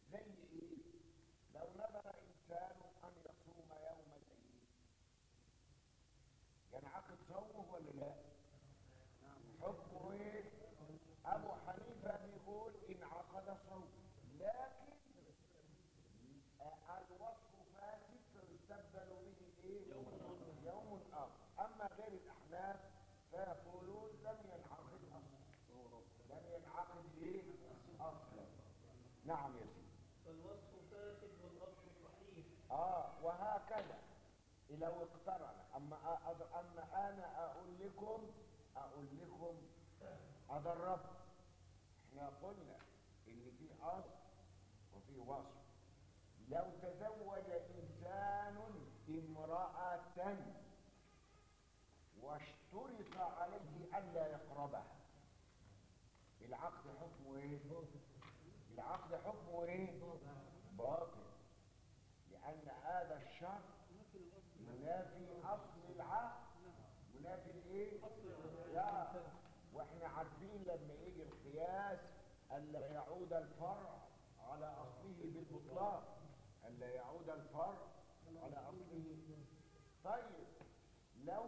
زي ايه لو نذر انسان ان يصوم يوم العيد ينعقد صومه ولا لا حكمه ايه ابو حنيفه بيقول انعقد صومه لكن آه، الوصف فاسد فيستبدل به ايه يوم اخر اما غير الاحناف فيقولون لم ينعقد اصلا لم ينعقد ايه اصلا نعم يا سيدي فالوصف فاسد والأصل صحيح اه وهكذا لو اقترن اما أ- اما انا اقول لكم اقول لكم ادربكم احنا قلنا ان في اصل وفي وصف لو تزوج انسان امراه واشترط عليه الا يقربها العقد حكمه ايه العقد حكمه ايه باطل لأن هذا الشرط ينافي أصل العقد ينافي الإيه؟ لا وإحنا عارفين لما يجي القياس ألا يعود الفرع على أصله بالبطلان ألا يعود الفرع على أصله طيب لو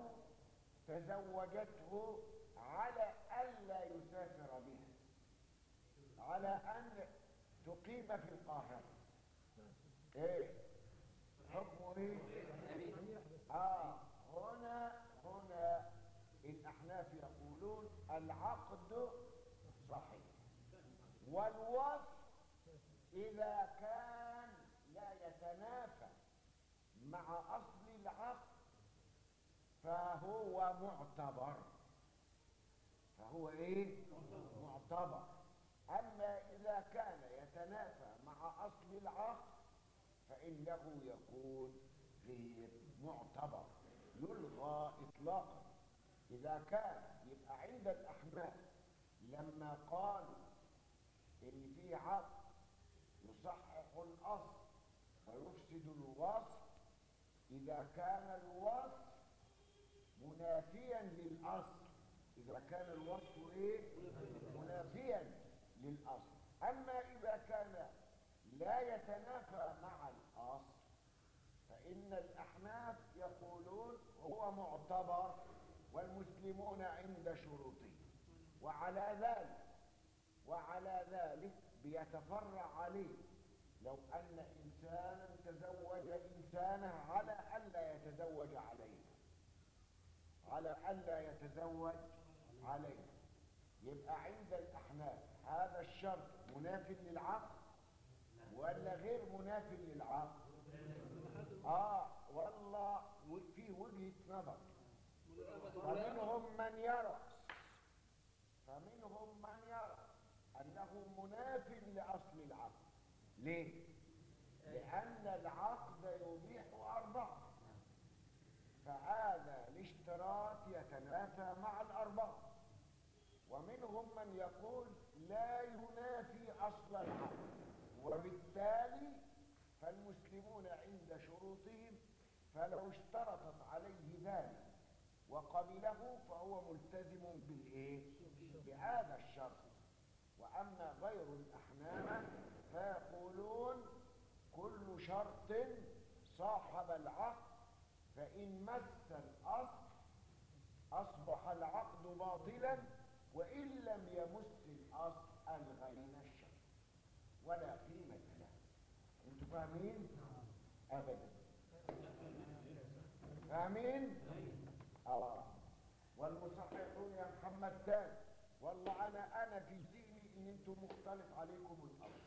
تزوجته على ألا يسافر بها على أن تقيم في القاهرة ايه حكمه ايه اه هنا هنا الاحناف يقولون العقد صحيح والوصف اذا كان لا يتنافى مع اصل العقد فهو معتبر فهو ايه معتبر اما اذا كان يتنافى مع اصل العقد فانه يكون غير معتبر يلغى اطلاقا اذا كان يبقى عند الاحناف لما قالوا ان في عقد يصحح الاصل ويفسد الوصف اذا كان الوصف منافيا للاصل اذا كان الوصف ايه منافيا للاصل اما اذا كان لا يتنافى مع الاصل فان الاحناف يقولون هو معتبر والمسلمون عند شروطه وعلى ذلك وعلى ذلك بيتفرع عليه لو ان انسانا تزوج انسانه على الا يتزوج عليها على الا يتزوج عليها يبقى عند الاحناف هذا الشرط مناف للعقد ولا غير مناف للعقد اه والله في وجهه نظر فمنهم من يرى فمنهم من يرى انه مناف لاصل العقد ليه لان العقد يبيح اربعه فهذا الاشتراط يتنافى مع الاربعه ومنهم من يقول لا ينافي اصل العقد وبالتالي فالمسلمون عند شروطهم فلو اشترطت عليه ذلك وقبله فهو ملتزم بالايه بهذا الشرط واما غير الاحناف فيقولون كل شرط صاحب العقد فان مس الاصل اصبح العقد باطلا وان لم يمس الاصل الغينا الشرط ولا قيمه له انتوا فاهمين ابدا فاهمين اه والمصححون يا محمد تاني والله انا انا في ذهني ان انتم مختلف عليكم الامر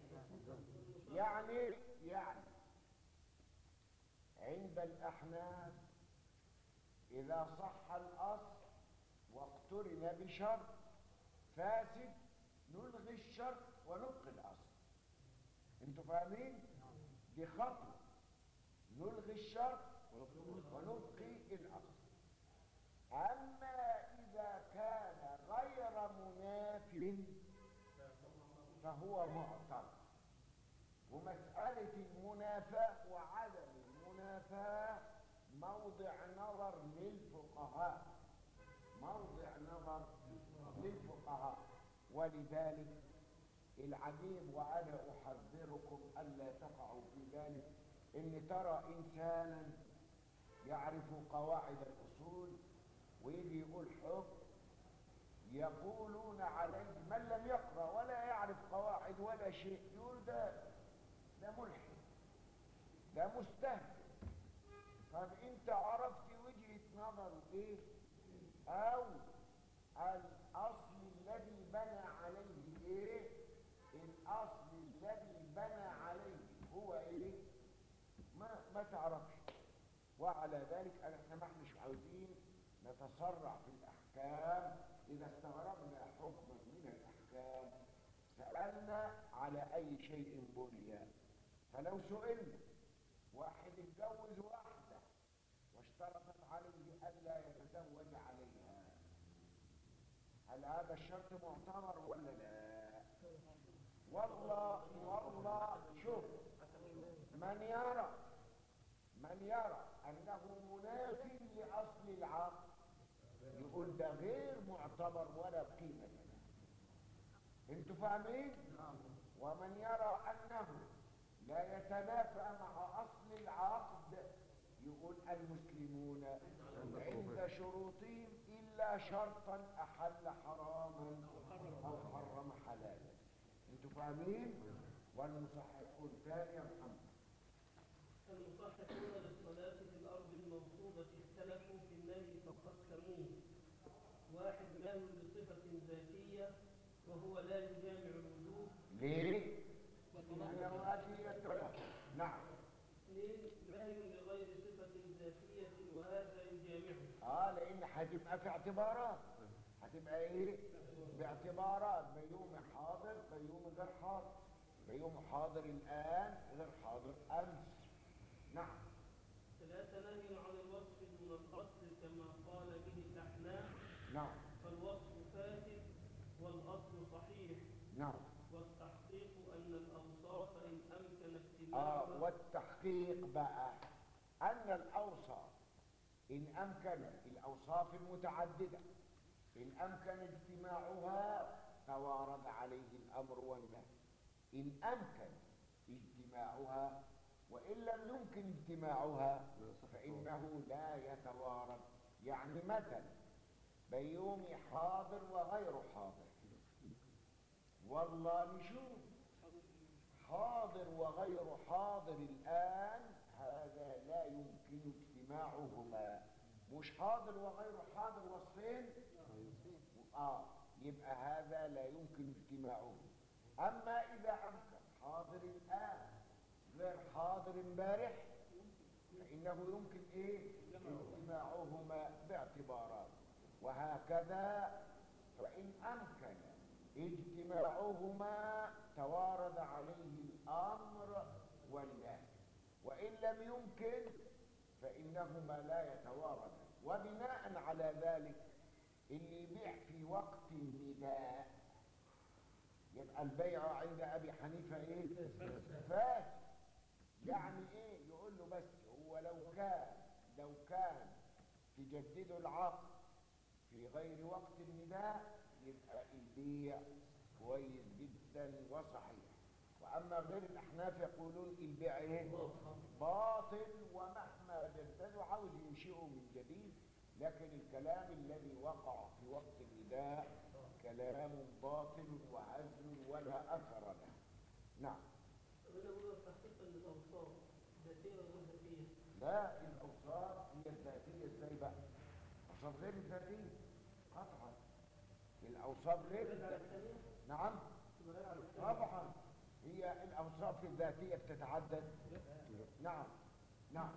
يعني يعني عند الاحناف اذا صح الاصل واقترن بشرط فاسد نلغي الشرط ونبقي الاصل انتوا فاهمين دي خطوه نلغي الشرط ونبقي الاصل اما اذا كان غير مناف فهو معتبر ومساله المنافاه وعدم المنافاه موضع نظر للفقهاء موضع نظر للفقهاء ولذلك العجيب وأنا أحذركم ألا تقعوا في ذلك إن ترى إنسانا يعرف قواعد الأصول ويجي يقول حكم يقولون عليه من لم يقرأ ولا يعرف قواعد ولا شيء يقول ده ده ملحد ده مستهزئ طب انت عرفت وجهة نظره ايه او الاصل الذي بنى عليه ايه الاصل الذي بنى عليه هو ايه ما ما تعرفش وعلى ذلك أنا احنا ما احناش عاوزين نتسرع في الاحكام اذا استغربنا حكما من الاحكام سالنا على اي شيء بني فلو سئلنا واحد اتجوز واحده واشترطت عليه الا يتزوج عليها هل هذا الشرط معتبر ولا لا والله والله شوف من يرى من يرى انه منافي لاصل العقل يقول ده غير معتبر ولا قيمه له انتوا فاهمين ومن يرى انه لا يتنافى مع اصل العقد يقول المسلمون عند شروطهم الا شرطا احل حراما او حرم حلالا انتوا فاهمين والمصححون ثاني يا محمد المصححون للصلاة في الأرض الموصوبة اختلفوا في النهي فقسموه واحد نهي بصفة ذاتية وهو لا يجامع الوجوب ليه لانه ادله نعم اثنين نهي لغير صفة ذاتية وهذا يجامعه اه لان هتبقى في اعتبارات هتبقى ايه باعتبارات بيوم حاضر بيوم غير حاضر بيوم حاضر الان غير حاضر امس نعم ثلاثة نهي عن الوصف دون الأصل كما قال به الأحناف نعم فالوصف فاسد والأصل صحيح نعم والتحقيق أن الأوصاف إن أمكن اه اجتماعها والتحقيق بقى ان الاوصاف ان امكن الاوصاف المتعدده ان امكن اجتماعها توارد عليه الامر والنهي ان امكن اجتماعها وان لم يمكن اجتماعها فانه لا يتوارد يعني مثلا بيومي حاضر وغير حاضر والله نشوف حاضر وغير حاضر الآن هذا لا يمكن اجتماعهما مش حاضر وغير حاضر وصفين آه يبقى هذا لا يمكن اجتماعه أما إذا أمكن حاضر الآن غير حاضر امبارح فإنه يمكن إيه اجتماعهما باعتبارات وهكذا فإن أمكن اجتماعهما توارد عليه الأمر والنهي وإن لم يمكن فإنهما لا يتواردان وبناء على ذلك اللي يبيع في وقت النداء يبقى البيع عند أبي حنيفة إيه؟ فاسد يعني إيه؟ يقول له بس هو لو كان لو كان تجددوا العقد في غير وقت النداء يبقى البيع كويس جدا وصحيح واما غير الاحناف يقولون البيع ايه باطل ومهما جددوا عاوز ينشئه من جديد لكن الكلام الذي وقع في وقت النداء كلام باطل وهزل ولا اثر له نعم هنا هو تحقيقا للأوصاف ذاتية وغير ذاتية لا الاوصاف هي الذاتيه ازاي بقى اوصاف غير الذاتيه قطعا الاوصاف غير الذاتيه نعم طبعا هي الاوصاف الذاتيه بتتعدد نعم نعم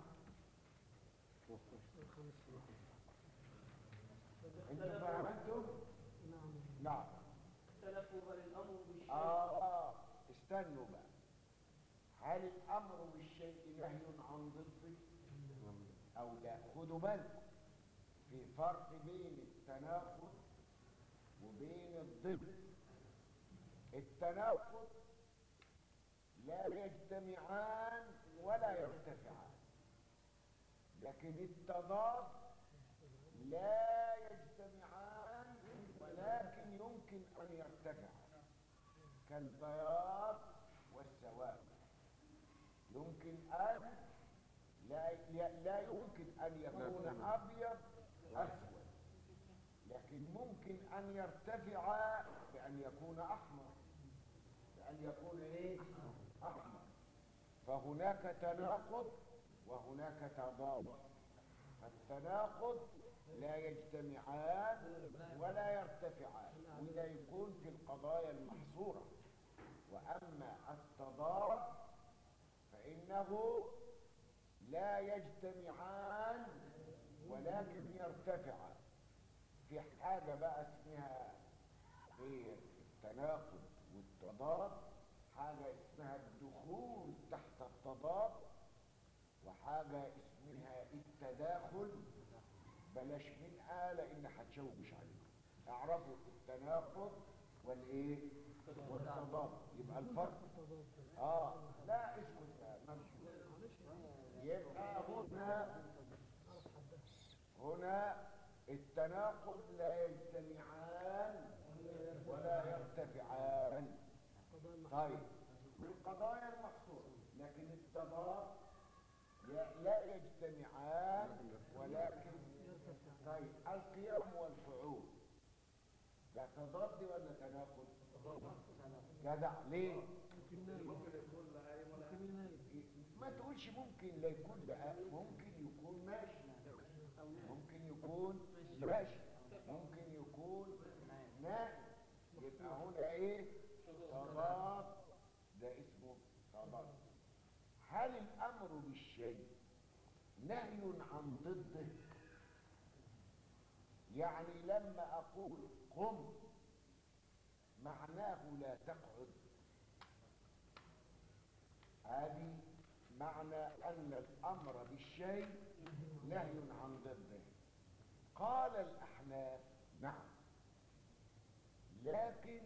انتوا فهمتوا نعم اختلفوا هل الأمر بالشيء آه, اه استنوا بقى هل الامر بالشيء نهي عن ضده او لا خدوا بالكم في فرق بين التناقض وبين الضد التناقض لا يجتمعان ولا يرتفعان لكن التضاد لا يجتمعان ولكن يمكن ان يرتفعا كالبياض والسواد يمكن أن لا لا يمكن أن يكون أبيض أسود لكن ممكن أن يرتفع بأن يكون أحمر بأن يكون إيه؟ أحمر فهناك تناقض وهناك تضاد التناقض لا يجتمعان ولا يرتفعان وده يكون في القضايا المحصورة وأما التضاد فإنه لا يجتمعان ولكن يرتفعان في حاجة بقى اسمها غير التناقض والتضاد حاجة اسمها الدخول تحت التضاد وحاجة اسمها التداخل بلاش من آلة إن هتشوش عليكم اعرفوا التناقض والايه والتضاد يبقى الفرق اه لا اسكت بقى ممشي يبقى هنا هنا التناقض لا يجتمعان ولا يرتفعان طيب القضايا المحصورة لكن التضاد ي- لا يجتمعان ولكن طيب القيام والفعول ده تضاد ولا تناقض جدع ليه ما تقولش ممكن لا يكون بقى ممكن يكون ماشي ممكن يكون ماشي ممكن يكون نائم يبقى هنا ايه تضاد ده اسمه تضاد هل الامر بالشيء نهي عن ضده يعني لما اقول قم معناه لا تقعد هذه معنى ان الامر بالشيء نهي عن ضده قال الاحناف نعم لكن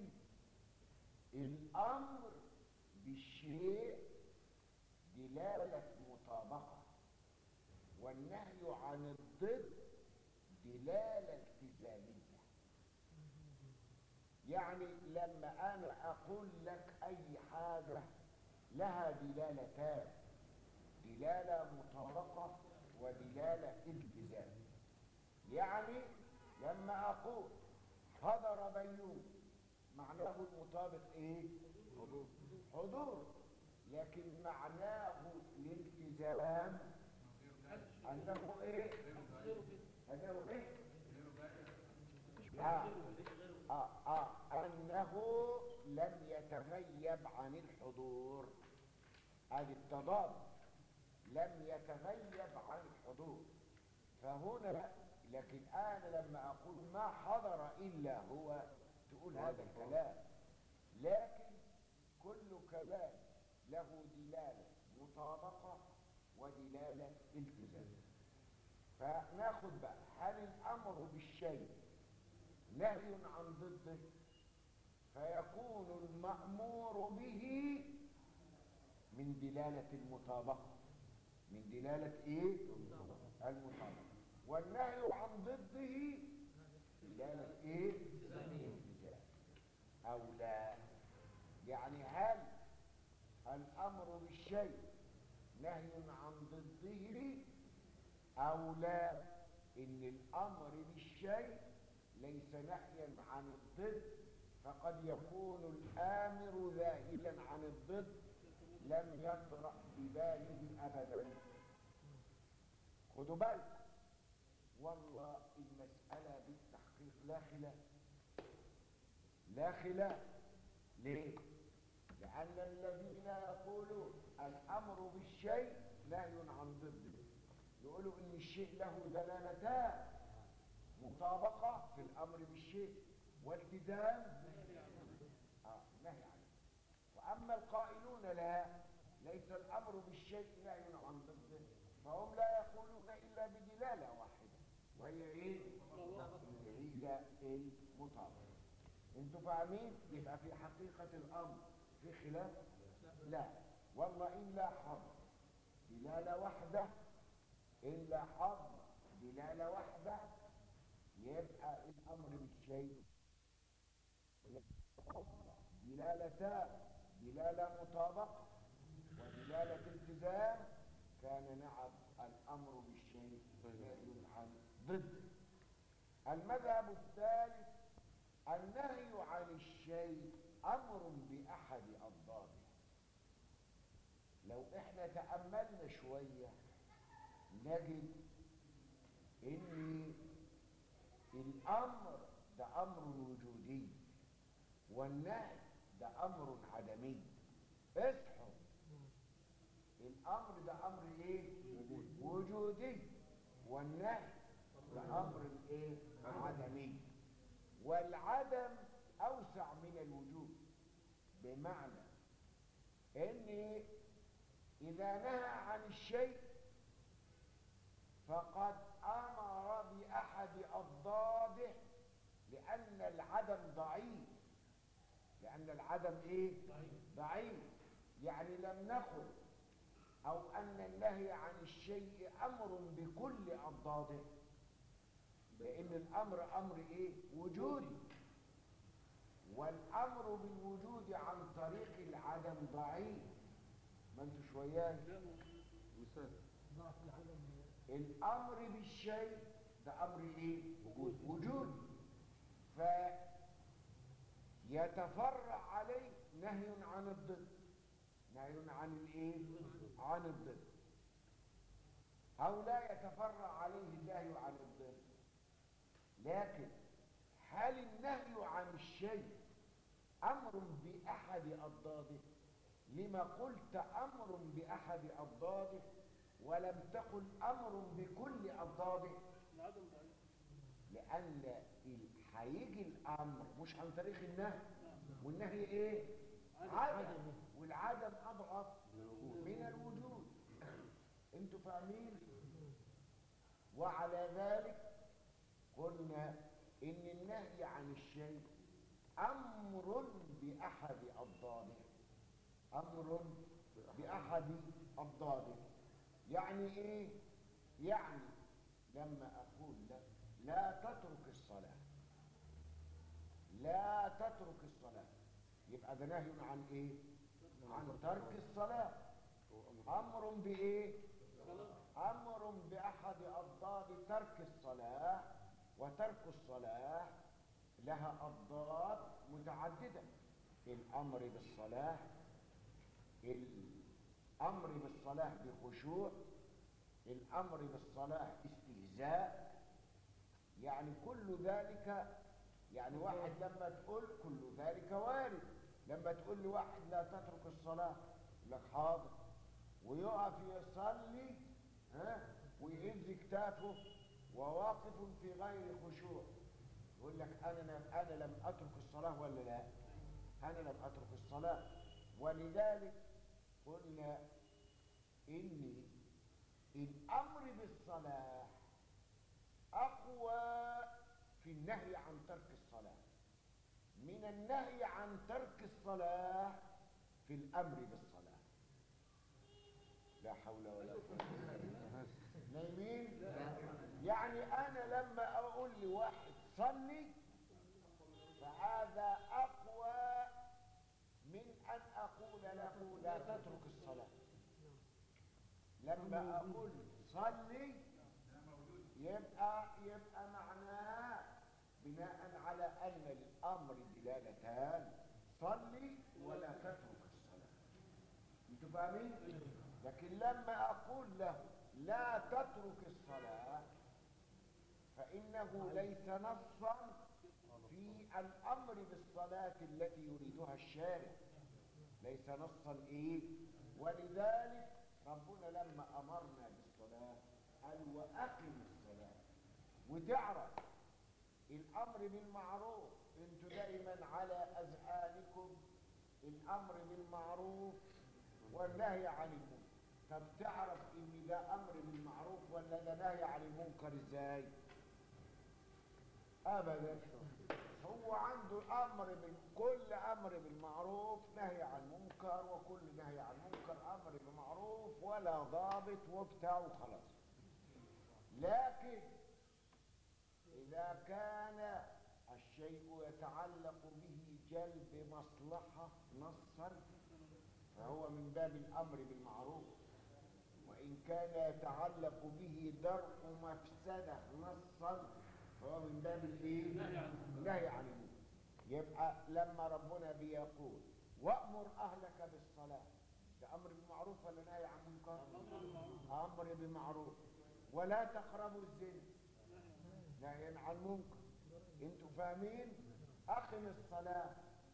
الامر بالشيء دلاله مطابقه والنهي عن الضد دلاله التزاميه يعني لما انا اقول لك اي حاجه لها دلالتان دلاله مطابقه ودلاله التزام يعني لما اقول حضر بيوم معناه المطابق ايه حضور حضور لكن معناه الالتزام انه ايه انه ايه آه. آه. آه. انه لم يتغيب عن الحضور ادي التضاد لم يتغيب عن الحضور فهنا لكن انا لما اقول ما حضر الا هو تقول هذا الكلام لكن كل كلام له دلاله مطابقه ودلاله التزام فناخد بقى هل الامر بالشيء نهي عن ضده فيكون المامور به من دلاله المطابقه من دلاله ايه المطابقه والنهي عن ضده دلاله ايه الالتزام او لا يعني هل الامر بالشيء نهي عن ضده او لا ان الامر بالشيء ليس نهيا عن الضد فقد يكون الامر ذاهلا عن الضد لم يطرأ بباله ابدا خدوا بالكم والله المسألة بالتحقيق لا خلاف لا خلاف ليه؟ لأن الذين يقولون الأمر بالشيء نهي عن ضده يقولوا إن الشيء له دلالتان مطابقة في الأمر بالشيء والتزام آه نهي عنه وأما القائلون لا ليس الأمر بالشيء نهي عن ضده فهم لا يقولون إلا بدلالة واحدة وهي إيه؟ هي المطابقة انتوا فاهمين؟ يبقى في حقيقة الأمر في خلاف؟ لا والله إن لاحظ دلالة واحدة إن لاحظ دلالة واحدة يبقى الأمر بالشيء دلالتان دلالة مطابقة ودلالة التزام كان نعم الأمر بالشيء نهي عن ضد المذهب الثالث النهي عن الشيء أمر بأحد أضداده لو احنا تأملنا شوية نجد ان الامر ده امر وجودي والنهي ده امر عدمي اصحوا الامر ده امر ايه وجودي والنهي ده امر ايه عدمي والعدم اوسع من الوجود بمعنى ان اذا نهى عن الشيء فقد امر باحد اضداده لان العدم ضعيف لان العدم ايه ضعيف يعني لم نقل او ان النهي عن الشيء امر بكل اضداده لان الامر امر ايه وجودي والامر بالوجود عن طريق العدم ضعيف ما انتوا شويان مثال ضعف العدم الامر بالشيء ده امر ايه وجود وجود فيتفرع عليه نهي عن الضد نهي عن الايه عن الضد او لا يتفرع عليه النهي عن الضد لكن هل النهي عن الشيء امر باحد اضداده لما قلت امر باحد اضداده ولم تقل امر بكل اضداده العدم ضعيف لان ال- هيجي الامر مش عن طريق النهي والنهي ايه عدم والعدم اضعف من الوجود انتوا فاهمين وعلى ذلك قلنا ان النهي عن الشيء امر باحد اضداده امر باحد اضداده يعني ايه يعني لما اقول لك لا تترك الصلاه لا تترك الصلاه يبقى ده نهي عن ايه عن ترك الصلاه امر بايه امر باحد اضداد ترك الصلاه وترك الصلاه لها اضداد متعدده الامر بالصلاه الامر بالصلاه بخشوع الامر بالصلاه استهزاء يعني كل ذلك يعني واحد لما تقول كل ذلك وارد لما تقول لواحد لا تترك الصلاه يقول لك حاضر ويقف يصلي ها ويهز كتافه وواقف في غير خشوع يقول لك انا لم انا لم اترك الصلاه ولا لا انا لم اترك الصلاه ولذلك قلنا ان الامر بالصلاه اقوى في النهي عن ترك الصلاه من النهي عن ترك الصلاه في الامر بالصلاه لا حول ولا قوه نايمين يعني انا لما اقول لواحد صلي فهذا اقوى من ان اقول له لا تترك الصلاه لما اقول صلي يبقى يبقى معناه بناء على ان الامر دلالتان صلي ولا تترك الصلاه انتوا فاهمين لكن لما اقول له لا تترك الصلاه فانه ليس نصا في الامر بالصلاه التي يريدها الشارع ليس نصا ايه ولذلك ربنا لما امرنا بالصلاه قال واقم الصلاه وتعرف الامر بالمعروف انتوا دايما على اذهانكم الامر بالمعروف والنهي عن المنكر طب تعرف ان ده امر بالمعروف ولا ده نهي عن المنكر ازاي ابدا هو عنده امر بال... كل امر بالمعروف نهي عن منكر وكل نهي عن منكر امر بالمعروف ولا ضابط وبتاع وخلاص لكن اذا كان الشيء يتعلق به جلب مصلحة نصا فهو من باب الأمر بالمعروف وإن كان يتعلق به درء مفسدة نصا فهو من باب الايه؟ النهي عن المنكر يبقى لما ربنا بيقول وأمر أهلك بالصلاة ده أمر بالمعروف ولا نهي عن منكر؟ أمر بمعروف ولا تقربوا الزنا نهي عن منكر انتوا فاهمين؟ أقم الصلاة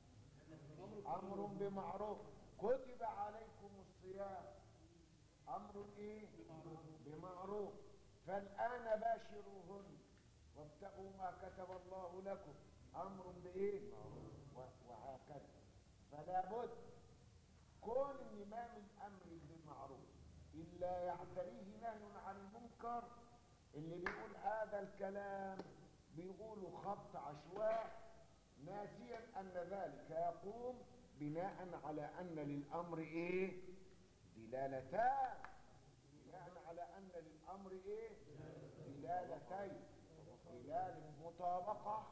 أمر بمعروف كتب عليكم الصيام أمر إيه؟ بمعروف فالآن باشروهن وابتغوا ما كتب الله لكم أمر بإيه؟ و- وهكذا فلا بد كون الإمام الأمر بالمعروف إلا يعتريه نهي عن المنكر اللي بيقول هذا الكلام بيقولوا خبط عشواء ناسيا أن ذلك يقوم بناء على أن للأمر إيه دلالتان بناء على أن للأمر إيه دلالتين دلالة مطابقة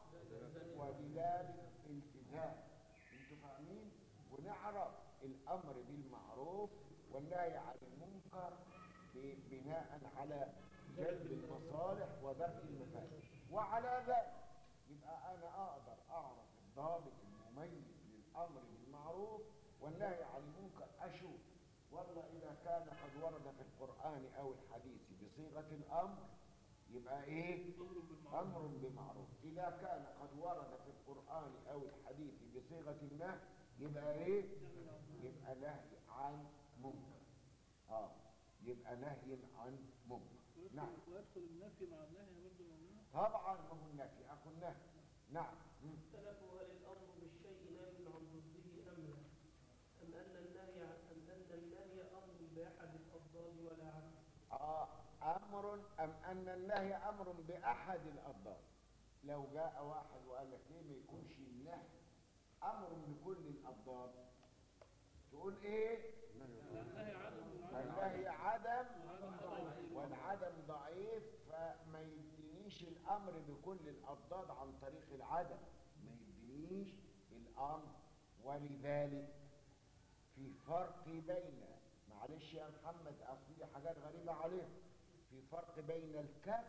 ودلالة التزام انتوا فاهمين ونعرف الأمر بالمعروف والنهي عن المنكر ب- بناء على جلب المصالح ودفع المفاسد وعلى ذلك يبقى أنا أقدر أعرف الضابط المميز للأمر بالمعروف والنهي عن المنكر أشوف والله إذا كان قد ورد في القرآن أو الحديث بصيغة الأمر يبقى إيه؟ أمر بمعروف إذا كان قد ورد في القرآن أو الحديث بصيغة النهي يبقى إيه؟ يبقى نهي عن منكر آه يبقى نهي عن منكر نعم ويدخل النفي مع النهي برضه مولانا طبعا هو النفي أخو النهي نعم مم. اختلفوا هل الامر بالشيء نهي عن ضده ام لا ام ان النهي عن ام ان النهي امر باحد الافضال ولا عكس آه أمر أم أن النهي أمر بأحد الأضداد لو جاء واحد وقال لك ليه ما يكونش النهي أمر بكل الأضداد تقول إيه؟ النهي عدم النهي عدم وعدم ضعيف والعدم ضعيف فما يدينيش الأمر بكل الأضداد عن طريق العدم ما يدينيش الأمر ولذلك في فرق بين معلش يا محمد أصل دي حاجات غريبة عليك في فرق بين الكف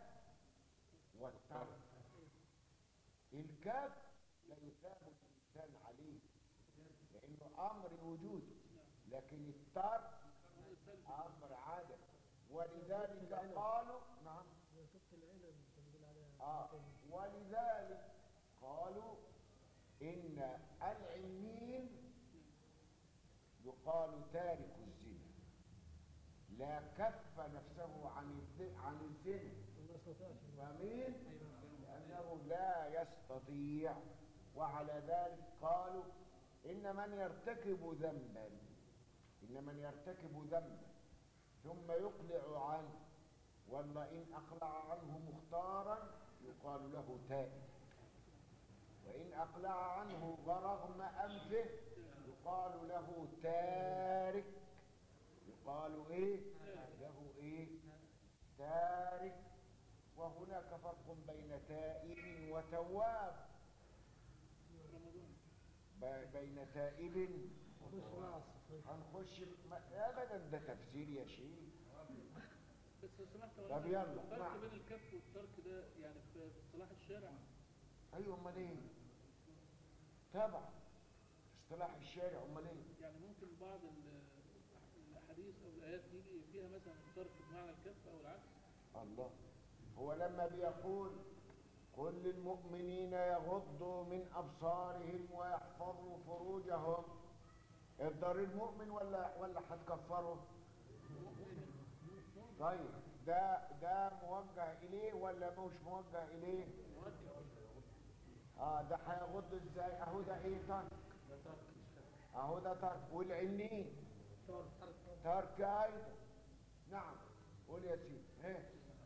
والترك الكف لا يثاب الإنسان عليه لأنه أمر وجودي لكن الترك أمر عدم ولذلك قالوا نعم آه ولذلك قالوا إن العلمين يقال تارك الزنا لا كف نفسه عن الز- عن الزنا فمين لأنه لا يستطيع وعلى ذلك قالوا إن من يرتكب ذنبا إن من يرتكب ذنبا ثم يقلع عنه ولا إن أقلع عنه مختارا يقال له تائب وإن أقلع عنه برغم أنفه يقال له تارك يقال إيه له إيه تارك وهناك فرق بين تائب وتواب ب- بين تائب هنخش ما- ابدا ده تفسير يا شيخ بس لو سمحت يا طب مولانا، يلا، الفرق نعم. بين الكف والترك ده يعني في في اصطلاح الشارع ايوه امال ايه طبعا اصطلاح الشارع امال ايه يعني ممكن بعض ال- الاحاديث او الايات يجي فيها مثلا الترك بمعنى الكف او العكس الله هو لما بيقول كل المؤمنين يغضوا من أبصارهم ويحفظوا فروجهم الضر المؤمن ولا ولا هتكفره طيب ده ده موجه إليه ولا مش موجه إليه اه ده هيغض ازاي اهو ده ايه ترك اهو ده ترك والعنين ترك ايضا نعم قول يا سيدي ايه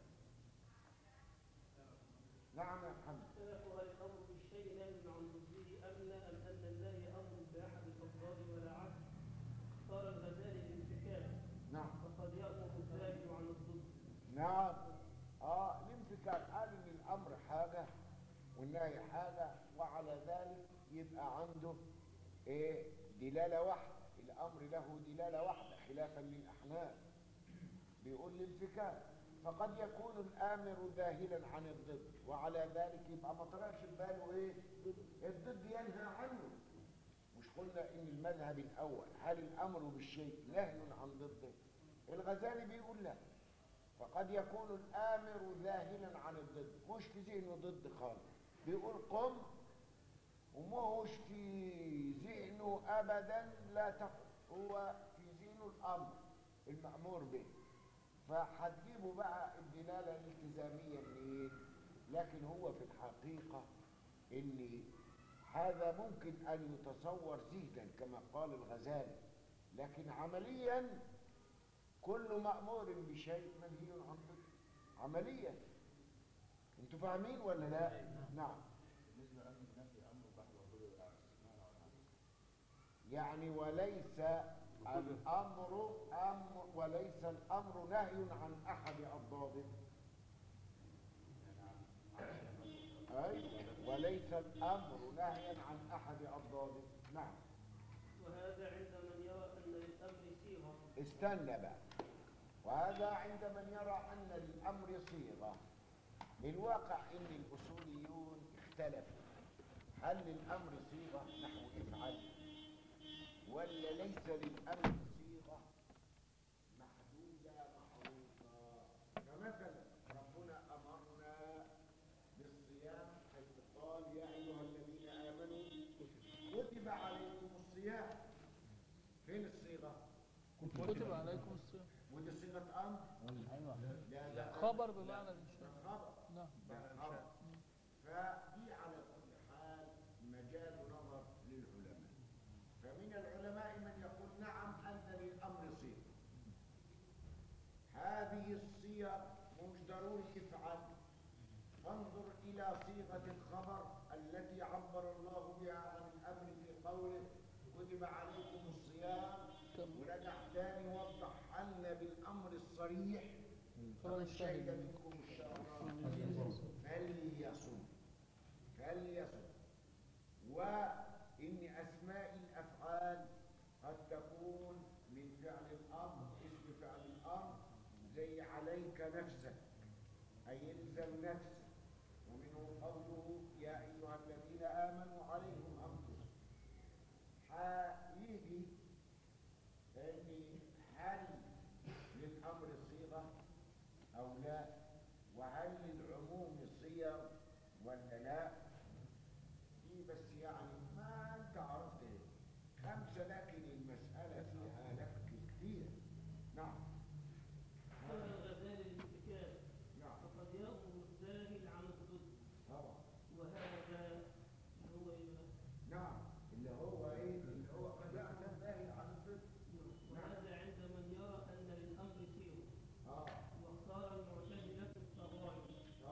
نعم يا محمد اختلفوا هل الامر بالشيء نهي عن ضده ام لا ام ان النهي امر باحد الافضال ولا عكس قال الغزالي الانفكاك نعم فقد يامر الزاجر عن الضد نعم اه الانفكاك قال ان الامر حاجه والنهي حاجه وعلى ذلك يبقى عنده ايه دلاله واحده الامر له دلاله واحده خلافا للاحناف بيقول الانفكاك فقد يكون الامر ذاهلا عن الضد وعلى ذلك يبقى ما طلعش في باله ايه الضد ينهى عنه مش قلنا ان المذهب الاول هل الامر بالشيء نهي عن ضده الغزالي بيقول لا فقد يكون الامر ذاهلا عن الضد مش في ذهنه ضد خالص بيقول قم وما هوش في ذهنه ابدا لا تقم هو في ذهنه الامر المامور به فهتجيبوا بقى الدلاله الالتزاميه منين لكن هو في الحقيقه ان هذا ممكن ان يتصور ذهنا كما قال الغزالي لكن عمليا كل مامور بشيء منهي عن ضده عمليا انتوا فاهمين ولا لا نعم بالنسبة لأمر النفي أمر بحث وضد العكس معنى والعكس يعني وليس الامر امر وليس الامر نهي عن احد اضداده اي وليس الامر نهيا عن احد اضداده نعم وهذا عند من يرى أن للأمر صيغة استنى بقى وهذا عند من يرى ان للامر صيغه الواقع ان الاصوليون اختلفوا هل للامر صيغه نحو افعل ولا ليس للامر صيغه محدوده معروفه فمثلا ربنا امرنا بالصيام حيث قال يا ايها الذين امنوا كتب عليكم الصيام فين الصيغه كتب عليكم الصيام ودي صيغه امر ايوه لا لا خبر بمعنى الإنشاء ده خبر نعم ده خبر فدي على كل حال مجال نظر للعلماء فمن العلماء من يقول نعم أن للأمر صيغة هذه الصيغ مش ضروري افعل فانظر إلى صيغة الخبر التي عبر الله بها عن الأمر في قوله كتب عليكم الصيام ورجع تاني وضح لنا بالأمر الصريح فمن شهد منكم الشهر فليصم فليصم وإن أسماء الأفعال قد تكون من فعل الأمر اسم فعل الأمر زي عليك نفسك أي الزم نفسك ومنه قوله يا أيها الذين آمنوا عليكم أنفسكم هيجي أن هل للأمر صيغة أو لا وهل للعموم صيغ ولا لا دي بس يعني ما انت عرفت ايه خمسة لكن المسألة فيها لك كتير نعم قال الغزالي الانفكاك نعم وقد يأمر الزاهد عن الضد طبعا وهذا هو إيه؟ نعم اللي هو ايه اللي هو قد يأمر الزاهد عن الضد وهذا عند من يرى أن للأمر صيغة اه واختار المعتزلة الصغائر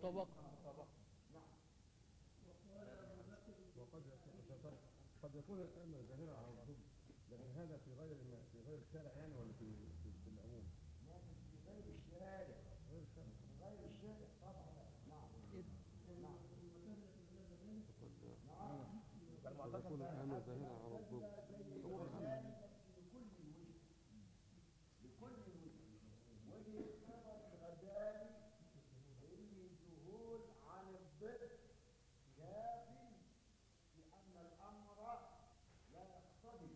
مطابقة وقد قد يكون الامر ظاهرا على الضد لكن هذا في غير ما في غير الشارع يعني ولا في في, في العموم؟ لكن في غير الشارع غير الشارع في غير الشارع طبعا نعم نعم قد يكون الامر ظاهرا على الضد ذلك لكل وجه لكل وجه وجه النظر الغزالي ان الذهول عن الضد كاف لان الامر لا يقتضي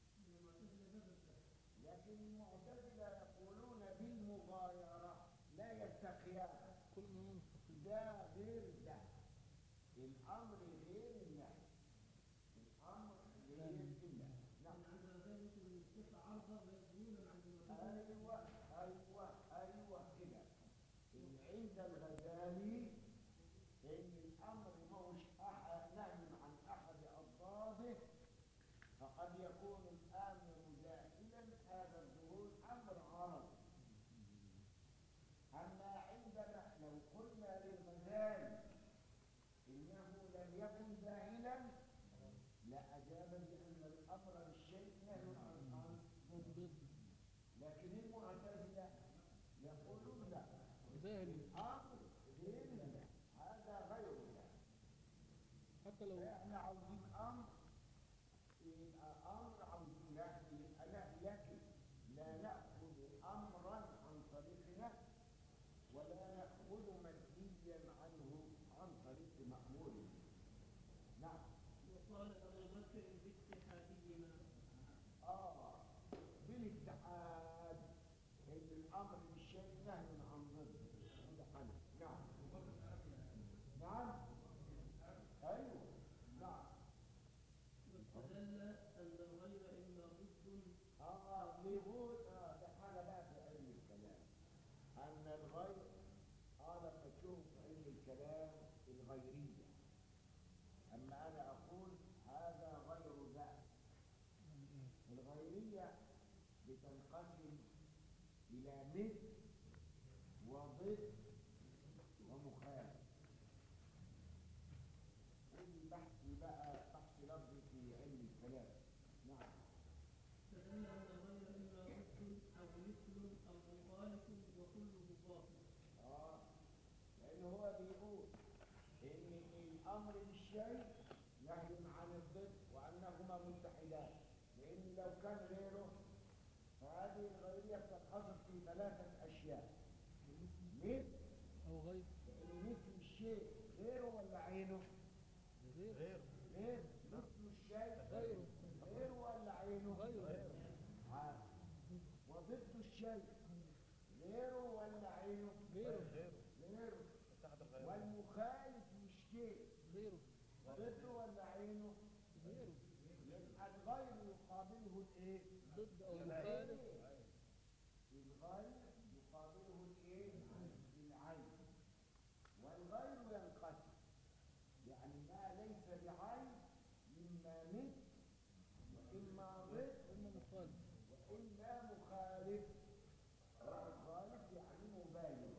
لكن المعتزله يقولون بالمغايره لا يلتقيان كل ما مستقيم ده غير ده الامر غير النهي الامر غير النهي نعم ايوه ايوه ايوه كده إن عند الغزالي ان الامر ما هوش أح- نهي عن احد اضداده فقد يكون الامر جاهلا هذا الظهور امر عرضي اما عندنا لو قلنا للغزالي انه لم يكن جاهلا لاجاب بان الامر بالشيء نهي عن عن ضده لكن المعتزله يقولون لا ظاهر الامر غير الله هذا غير الله حتى لو احنا عاوزين امر يبقى امر عاوزين نهي يبقى نهي لكن لا ناخذ امرا عن طريق نهي ولا ناخذ منهيا عنه عن طريق مامور به. نعم وقال أبو بكر باتحادهما اه بالاتحاد ان الامر بالشيء نهي عن ضده هذا حنف نعم نعم ايوه نعم واستدل أن الغير إما ضد اه يقول اه ده حاجه بقى في علم الكلام ان الغير اه لما تشوف في علم الكلام الغيريه اما انا اقول هذا غير ذا الغيريه بتنقسم الى مثل وضد ومخالف ودي بحثي بقى بحث لفظي في علم الكلام نعم فدل أن الغير إما ضد أو مثل أو مخالف وكله باطل اه لان هو بيقول ان الامر بالشيء نهي عن الضد وانهما متحدان لان لو كان غيره فهذه الغيريه بتنحصر في ثلاثه اشياء مثل أو غير لان مثل الشيء غيره ولا عينه غير غير مثل الشيء غيره غيره ولا عينه غيره عارف. وضد الشيء غيره ولا عينه غيره غيره والمخالف للشيء غيره ضده ولا عينه غيره يبقى الغير يقابله الايه ضد أو مخالف الغير يقابله الايه العين والغير ينقسم يعني ما ليس بعين اما مثل واما ضد إما مخالف واما مخالف والمخالف يعني مباين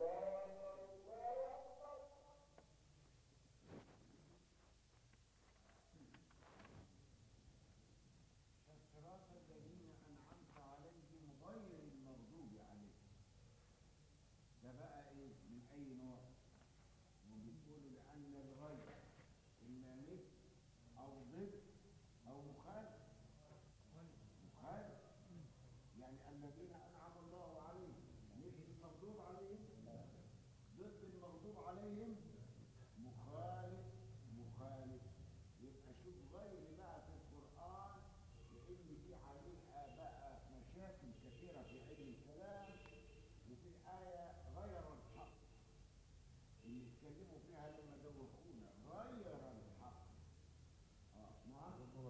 الصراط الذين أنعمت عليهم غير المغضوب عليهم ده بقى إيه من أي نوع وبيقولوا لأن الغير إما مثل أو ضد أو مخالف مخالف يعني الذين أنعم الله عليهم مثل المغضوب عليهم ضد المغضوب عليهم مخالف مخالف يبقى شوف غير بقى في القرآن لأن دي عليها بقى مشاكل كثيرة في علم الكلام وفي آية غير الحق اللي اتكلموا فيها لما دوخونا غير الحق اه نعم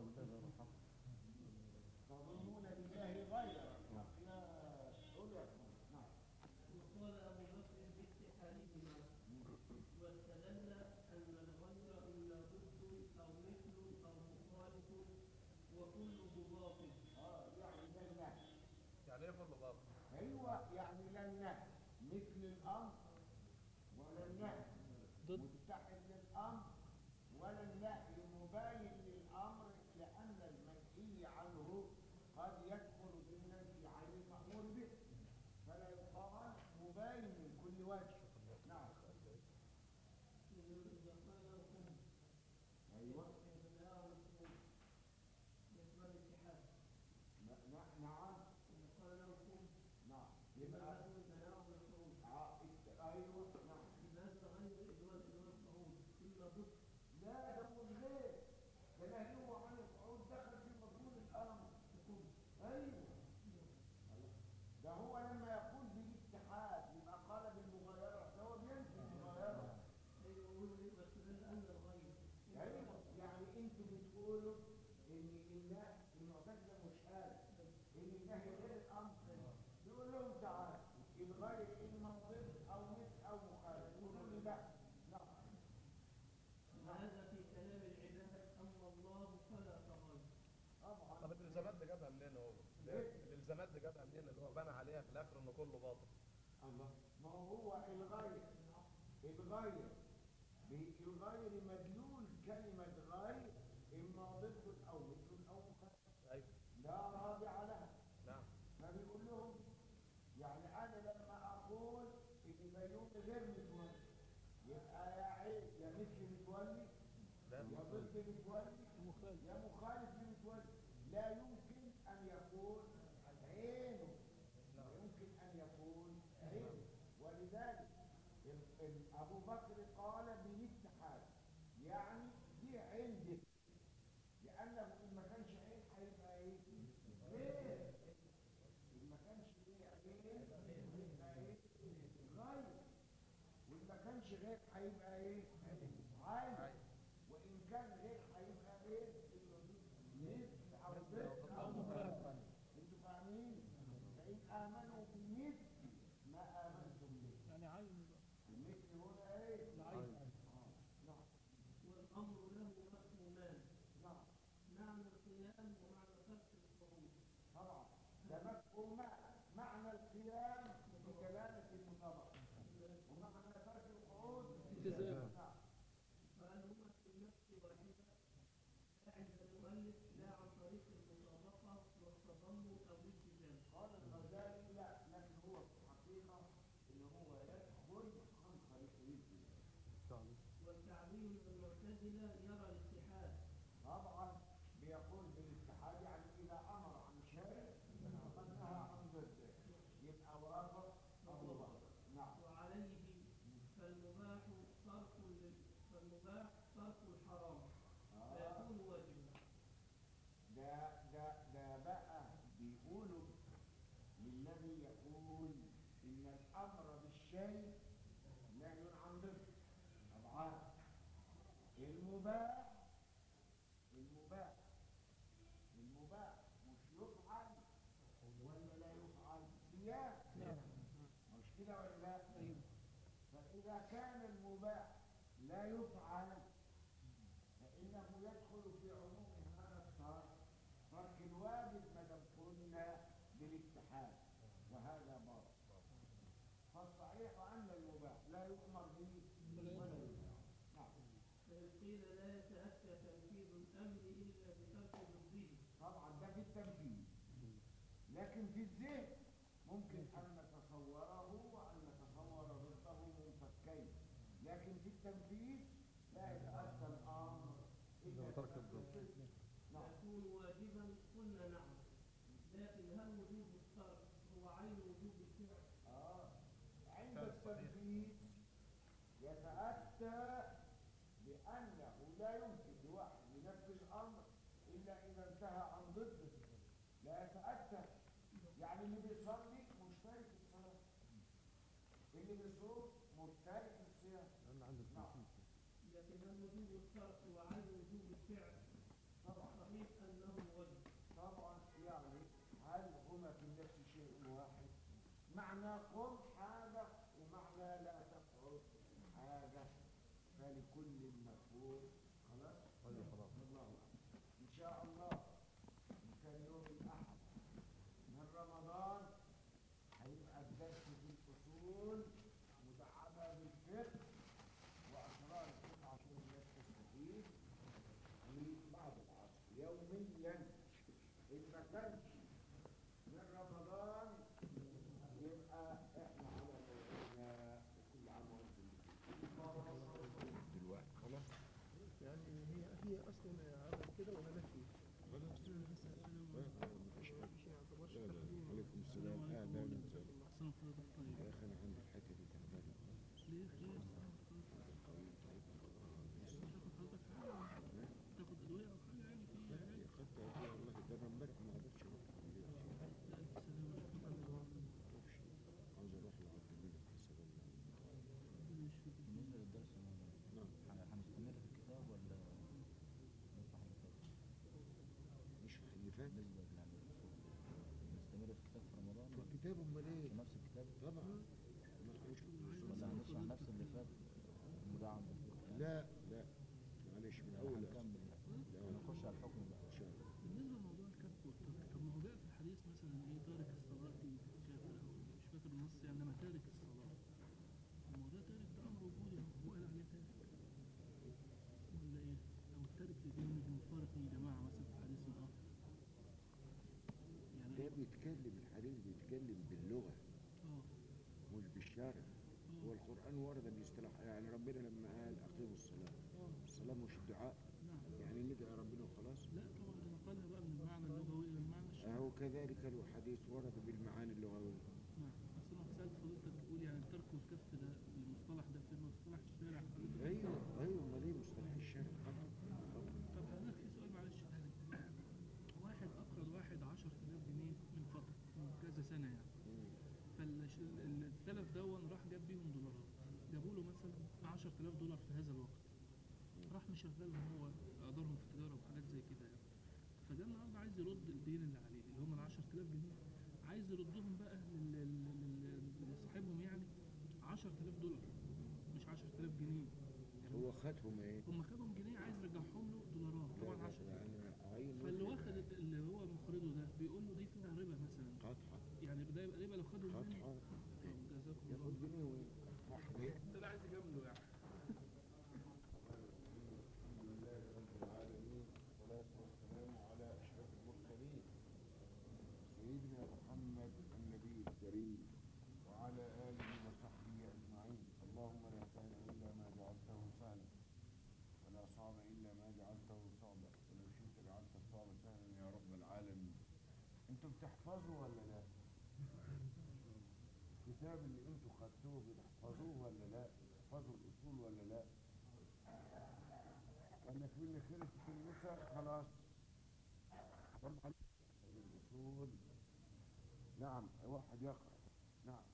تظنون بالله غير الحق يا علماء نعم وقال أبو بكر باتحادهما واستدل أن الغير إما ضد أو مثل أو مخالف وكله باطل اه يعني ده النهي يعني ايه كله باطل؟ ايوه يعني لا النهي مثل الامر ولا النهي ضد. متحد للامر ولا النهي مباين للامر لان المنهي عنه قد يدخل بالنهي عن المامور به فلا يقال مباين من كل وجه نعم إذا قال لكم ايوه يتناول الحكم يشمل الاتحاد ن- ن- نعم إذا قال لكم نعم يبقى يبقى لازم تناول الحروف ع- الت- ايوه نعم لازم غير إدوان إدوان الحروف إلا ضد لا ده مش غير ده نهيه عن القعود دخل في مضمون الامر ايوه ده هو لما يقول بالاتحاد يبقى قال بالمغايره ده هو بينفي المغايره أيوة يقولوا ليه بس لأن الغير ايوه يعني انتوا بتقولوا ان النهي المعتزله مش قال ان النهي غير الامر يقول لهم تعالى الغير اما ضد او مثل او مخالف يقولوا لي لا نعم وهذا في كلام العباد أما الله فلا تغير طبعا طب الالزامات دي جابها منين هو؟ إيه؟ الالزامات دي جابها منين اللي هو بنى عليها في الاخر انه كله باطل الله ما هو الغير الغير بالغير مدلول كلمة غير إما ضد أو مثل أو مخالف ايوه لا رابع لها نعم فبيقول لهم يعني أنا لما أقول إن بيومي غير متولي يبقى يا عيب يا مثل متولي لا يا ضد متولي مخالف يا مخالف لمتولي لا يمكن أن يكون عينه لا يمكن أن يكون عينه ولذلك ال- ال- أبو بكر قال بالاتحاد يعني دي عين دي لأنه إن ما كانش عين هيبقى إيه؟ غير إن ما كانش ليه عين هيبقى إيه؟ غير وإن ما كانش غير هيبقى إيه؟ عين وإن كان غير هيبقى إيه؟ مثل أو ضد أو مخالف انتوا فاهمين؟ فإن آمنوا بمثل ما آمنتم به يعني عين بقى المثل هنا إيه؟ العين آه، نعم والأمر له مفهومان نعم معنى القيام ومعنى ترك الخروج طبعا ده مفهوم معنى القيام بدلالة المطابقة ومعنى ترك القعود التزام. نعم فهل هما في النفس واحدة عند المؤلف لا عن طريق المطابقة والتضمن أو الالتزام قال الغزالي لا لكن هو في الحقيقة إن هو يدخل عن طريق الالتزام والتعبير بالمعتزلة يرى الاتحاد طبعا بيقول بالاتحاد يعني إذا أمر عن شيء فقد نهى عن ضده يبقى وافق أو وافق نعم وعليه فالمباح ترك لل- فالمباح ترك الحرام آه. فيكون واجبا ده ده ده بقى بيقولوا للذي يقول ان الامر بالشيء نهي عن ضده طبعا المباح المباح المباح مش يفعل ولا لا يفعل صيام نعم مش كده ولا لا ايوه فإذا كان المباح لا يفعل فإنه يدخل في عموم هذا الترك ترك الواجب ما دام قلنا بالاتحاد وهذا باطل فالصحيح أن المباح لا يؤمر به ولا يفعل نعم فإن قيل لا يتأتى تنفيذ الأمر إلا بترك ضده طبعا ده في التنفيذ لكن في الذهن ممكن أن نتصوره وأن نتصور ضده منفكين لكن في التنفيذ لا يتأتى الأمر إلا بترك بترك الضد. الضد. نعم يكون واجبا قلنا نعم لكن هل وجوب الترك هو عين وجوب الفعل آه. عند فعل صحيح. التنفيذ يتأتى بأنه لا يمكن لواحد ينفذ الأمر إلا إذا انتهى عن ضده لا يتأتى يعني اللي بيصلي مشترك في الصلاة اللي بيصوم مشترك في الصيام لان عنده نعم لكن هل وجوب الترك هو عين وجوب الفعل طبعا صحيح أنه واجب طبعا يعني هل هما في النفس شيء واحد معنى قم حاجة ومعنى لا تقعد حاجة فلكل مفهوم خلاص ايوه خلاص الله أعلم. إن شاء الله إن كان يوم الأحد من رمضان هيبقى الدرس في الأصول مدعمة بالفقه وأشرح كانش من رمضان يبقى احنا على موعدنا وكل عام وانتم بخير دلوقتي خلاص يعني هي هي اصلا عمل كده ولا لا فيه؟ لا لا عليكم السلام اهلا وسهلا احسن حضرتك طيب يا اخي انا عندي الحته دي تعبانه ليه خير؟ قوي تعبت تاخد حضرتك حاجه تاخد ادويه او حاجه يعني في علاج خدتها فيها والله ده انا امبارح ما قدرتش اروح الكليه لا الف سلامه شكرا معرفش عاوز اروح لعبد الملك حسب الله ربنا يشفيك بالنسبة للدرس يا مولانا نعم ح- هنستمر في الكتاب ولا نفتح اللي فات؟ مش اللي فات بالنسبة يعني للأصول نستمر في الكتاب في رمضان في ولا الكتاب امال ايه في نفس الكتاب طبعا ما تخلوش ولا هنشرح نفس اللي فات مدعم بالقرآن؟ لا لا معلش من اول هنكمل هنخش على الحكم بقى ان شاء الله بالنسبه لموضوع الكف والترك طب ما هو جاء في الحديث مثلا ايه تارك الصلاه كافر او مش فاكر النص يعني انما تارك الصلاه ما هو ده تارك ده امر وجودي هو قال عليه تارك ولا ايه؟ او التارك لدين مش مفارق لجماعه مثلا في حديث اخر يعني ده بيتكلم الحديث بيتكلم باللغه اه مش بالشرع هو القران ورد بالاصطلاح يعني ربنا لما قال اقيموا الصلاه اه الصلاه مش دعاء نعم يعني ندعي ربنا وخلاص لا طبعا ده نقلها بقى من المعنى اللغوي الى المعنى الشرعي اهو كذلك الحديث ورد بالمعاني اللغويه نعم اصل انا سالت فضيلتك تقول يعني الترك والكف ده المصطلح ده في مصطلح الشارع ايوه ايوه امال ايه مصطلح الشرع طبعا طبعا طب حضرتك في سؤال معلش تاني واحد اقرض واحد 10000 جنيه من فتره من كذا سنه يعني مم. فالتلف دون راح جاب بيهم دولارات جابوا له مثلا 10000 دولار في هذا الوقت راح مشغلهم هو اقدارهم في التجاره وحاجات زي كده يعني فجاء النهارده عايز يرد الدين اللي عليه اللي هم ال 10000 جنيه عايز يردهم بقى لل- لل- لل- لصاحبهم يعني 10000 دولار مش 10000 جنيه يعني هو خدهم ايه؟ هم خدهم جنيه عايز يرجعهم له دولارات طبعا 10 يعني عين فاللي واخد اللي هو مقرضه ده بيقول له دي فيها ربا مثلا قطعه يعني ده يبقى ربا لو خدهم منه قطعه طب جزاكم الله ياخد جنيه وين؟ واحد طلع عايز يجامله يعني الحمد لله رب العالمين والصلاة والسلام على أشرف المرسلين سيدنا محمد النبي الكريم وعلى آله وصحبه أجمعين اللهم لا سهل إلا ما جعلته سهلا ولا صعب إلا ما جعلته صعبا ولو شئت جعلت الصعب سهلا يا رب العالمين انتوا بتحفظوا ولا لا؟ الكتاب اللي انتوا خدتوه بتحفظوه ولا لا؟ بتحفظوا الأصول ولا لا؟ ولا في اللي خلص في النسخ خلاص برضه عليك الأصول نعم واحد يقرأ نعم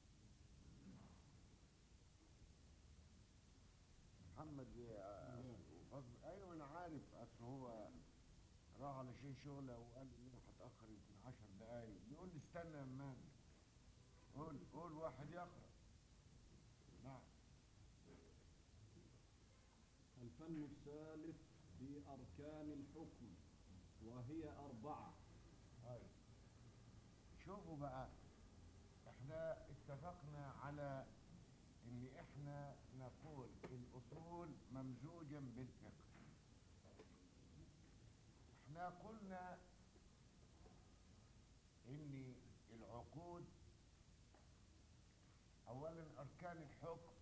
محمد آه، فضل ايوه انا عارف اصل هو راح علشان شغله وقال لي ان انا هتاخر يمكن 10 دقايق بيقول لي استنى اما اجي قول قول واحد يقرا نعم الفن الثالث في أركان الحكم وهي أربعة طيب شوفوا بقى احنا اتفقنا على ان احنا نقول الاصول ممزوجا بالفقه احنا قلنا ان العقود اولا اركان الحكم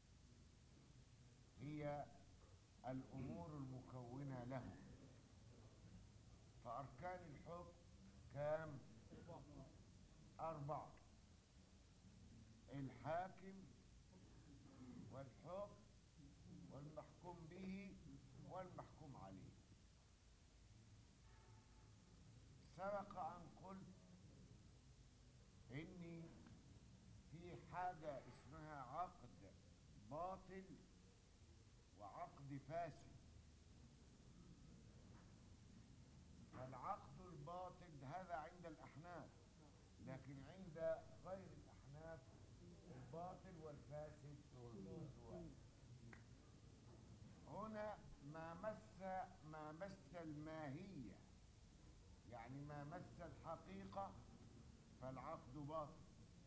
هي الامور المكونه له فأركان الحكم كام؟ أربعة الحاكم والحكم والمحكوم به والمحكوم عليه سبق أن قلت إني في حاجة اسمها عقد باطل وعقد فاسد فالعقد الباطل هذا عند الأحناف لكن عند غير الأحناف الباطل والفاسد سواء هنا ما مس ما مس الماهية يعني ما مس الحقيقة فالعقد باطل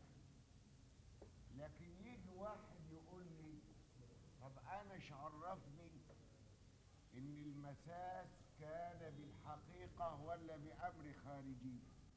لكن يجي واحد يقول لي طب أنا إيش عرفني ان المساس كان بالحقيقة ولا بأمر خارجي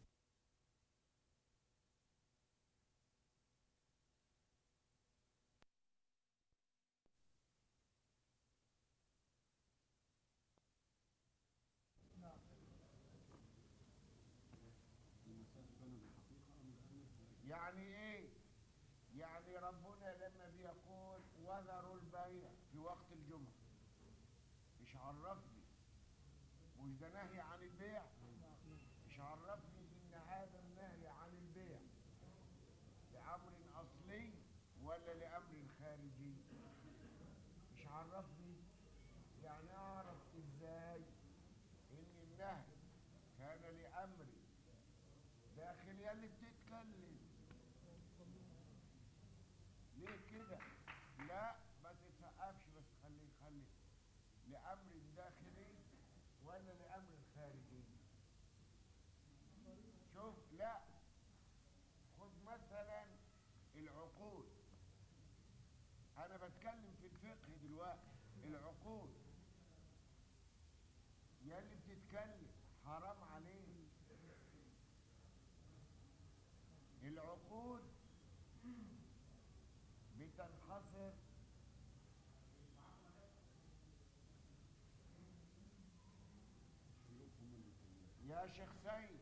يعني ايه يعني ربنا لما بيقول وذروا البيع في وقت الجمعة مش عرفني مش ده نهي عن البيع مش عرفني ان هذا النهي عن البيع لأمر أصلي ولا لأمر خارجي مش عرفني يعني أعرف إزاي إن النهي كان لأمر داخل يلي بتتكلم ليه كده لا ما تتسقفش بس خلي خلي لأمر داخلي ولا لأمر خارجي شوف لا خد مثلا العقود انا بتكلم في الفقه دلوقتي العقود يا اللي بتتكلم حرام عليك العقود بتنحصر يا شيخ سيد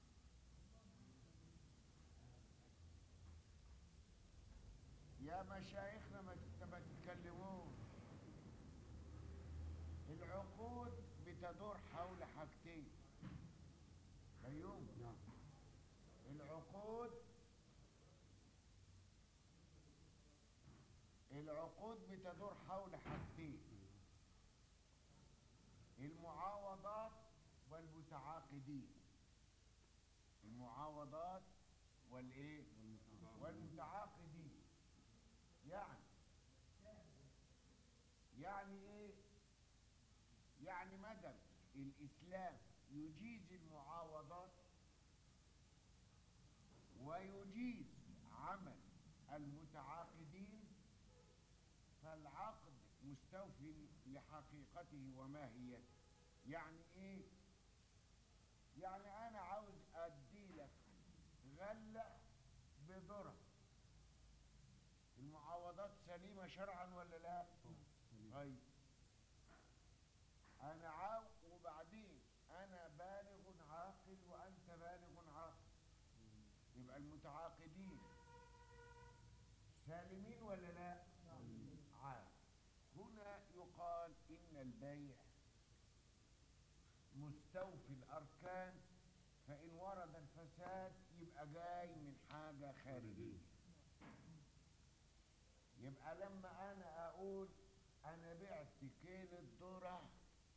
يا مشايخنا ما تت- ما تتكلموش العقود بتدور حول حاجتين بيوم نعم العقود العقود بتدور حول حاجتين المعاوضات والمتعاقدين المعاوضات والايه والمتعاقدين يعني يعني ايه يعني مدى الاسلام يجيز المعاوضات ويجيز عمل المتعاقدين فالعقد مستوفي لحقيقته وماهيته يعني ايه يعني انا عاوز ادي لك غله بذره المعاوضات سليمه شرعا ولا لا طيب انا عاو وبعدين انا بالغ عاقل وانت بالغ عاقل يبقى المتعاقدين سالمين ولا لا عاد هنا يقال ان البيع مستوفي الاركان فان ورد الفساد يبقى جاي من حاجه خارجيه يبقى لما انا اقول انا بعت كيلو ذره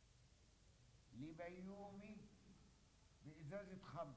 لبيومي بازازه خمر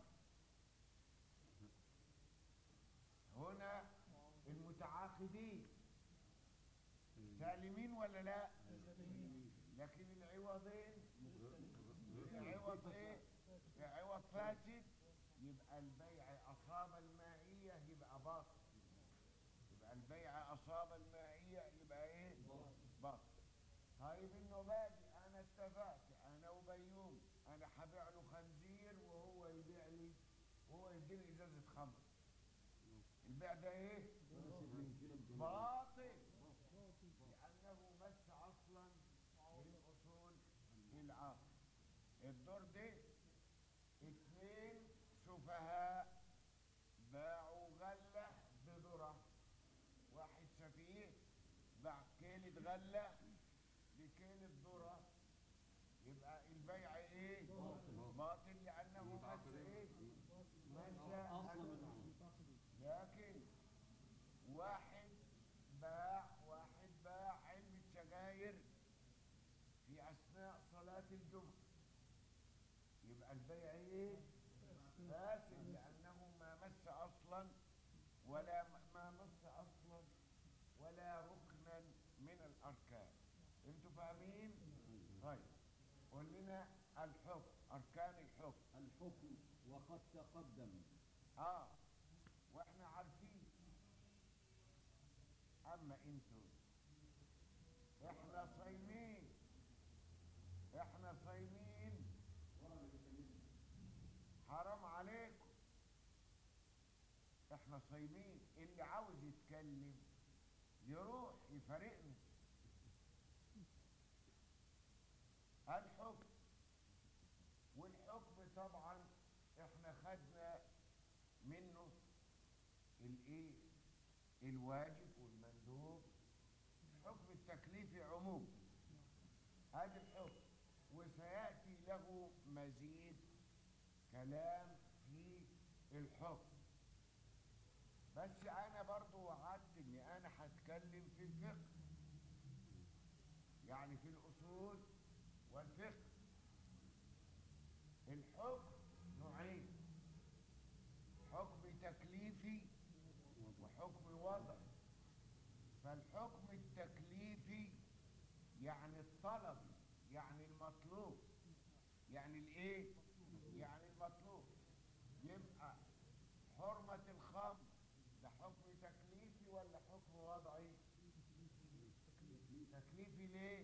هنا المتعاقدين سالمين ولا لا لكن العوضين العوض ايه عوض فاسد يبقى البيع اصاب المائيه يبقى باطل يبقى البيع اصاب المائيه يبقى ايه باطل طيب النبادي انا اتفقت انا وبيوم انا هبيع له خنزير وهو يبيع لي وهو يديني ازازه خمر البيع ده ايه باطل لانه مس اصلا من اصول العقل الدور ده اتنين سفهاء باعوا غله بذره واحد سفيه باع كيلة غله بكيلة ذره يبقى البيع ايه باطل لانه مس ايه مس لكن واحد باع واحد باع علبة سجاير في أثناء صلاة الجمعة يبقى البيع إيه؟ فاسد لأنه ما مس أصلا ولا ما مس أصلا ولا ركنا من الأركان أنتوا فاهمين؟ طيب قول لنا الحكم أركان الحكم الحكم وقد تقدم اه واحنا عارفين اما انتوا احنا صايمين احنا صايمين حرام عليكم احنا صايمين اللي عاوز يتكلم يروح يفارقنا الحكم والحكم طبعا احنا خدنا منه ال الواجب والمندوب حكم التكليف عموم هذا الحكم وسيأتي له مزيد كلام في الحكم بس انا برضو وعدت اني انا هتكلم في الفقه يعني في الاصول والفقه الحكم نوعين حكم تكليفي وحكم وضعي فالحكم التكليفي يعني الطلبي يعني المطلوب يعني الايه يعني المطلوب يبقى حرمة الخمر ده حكم تكليفي ولا حكم وضعي تكليفي ليه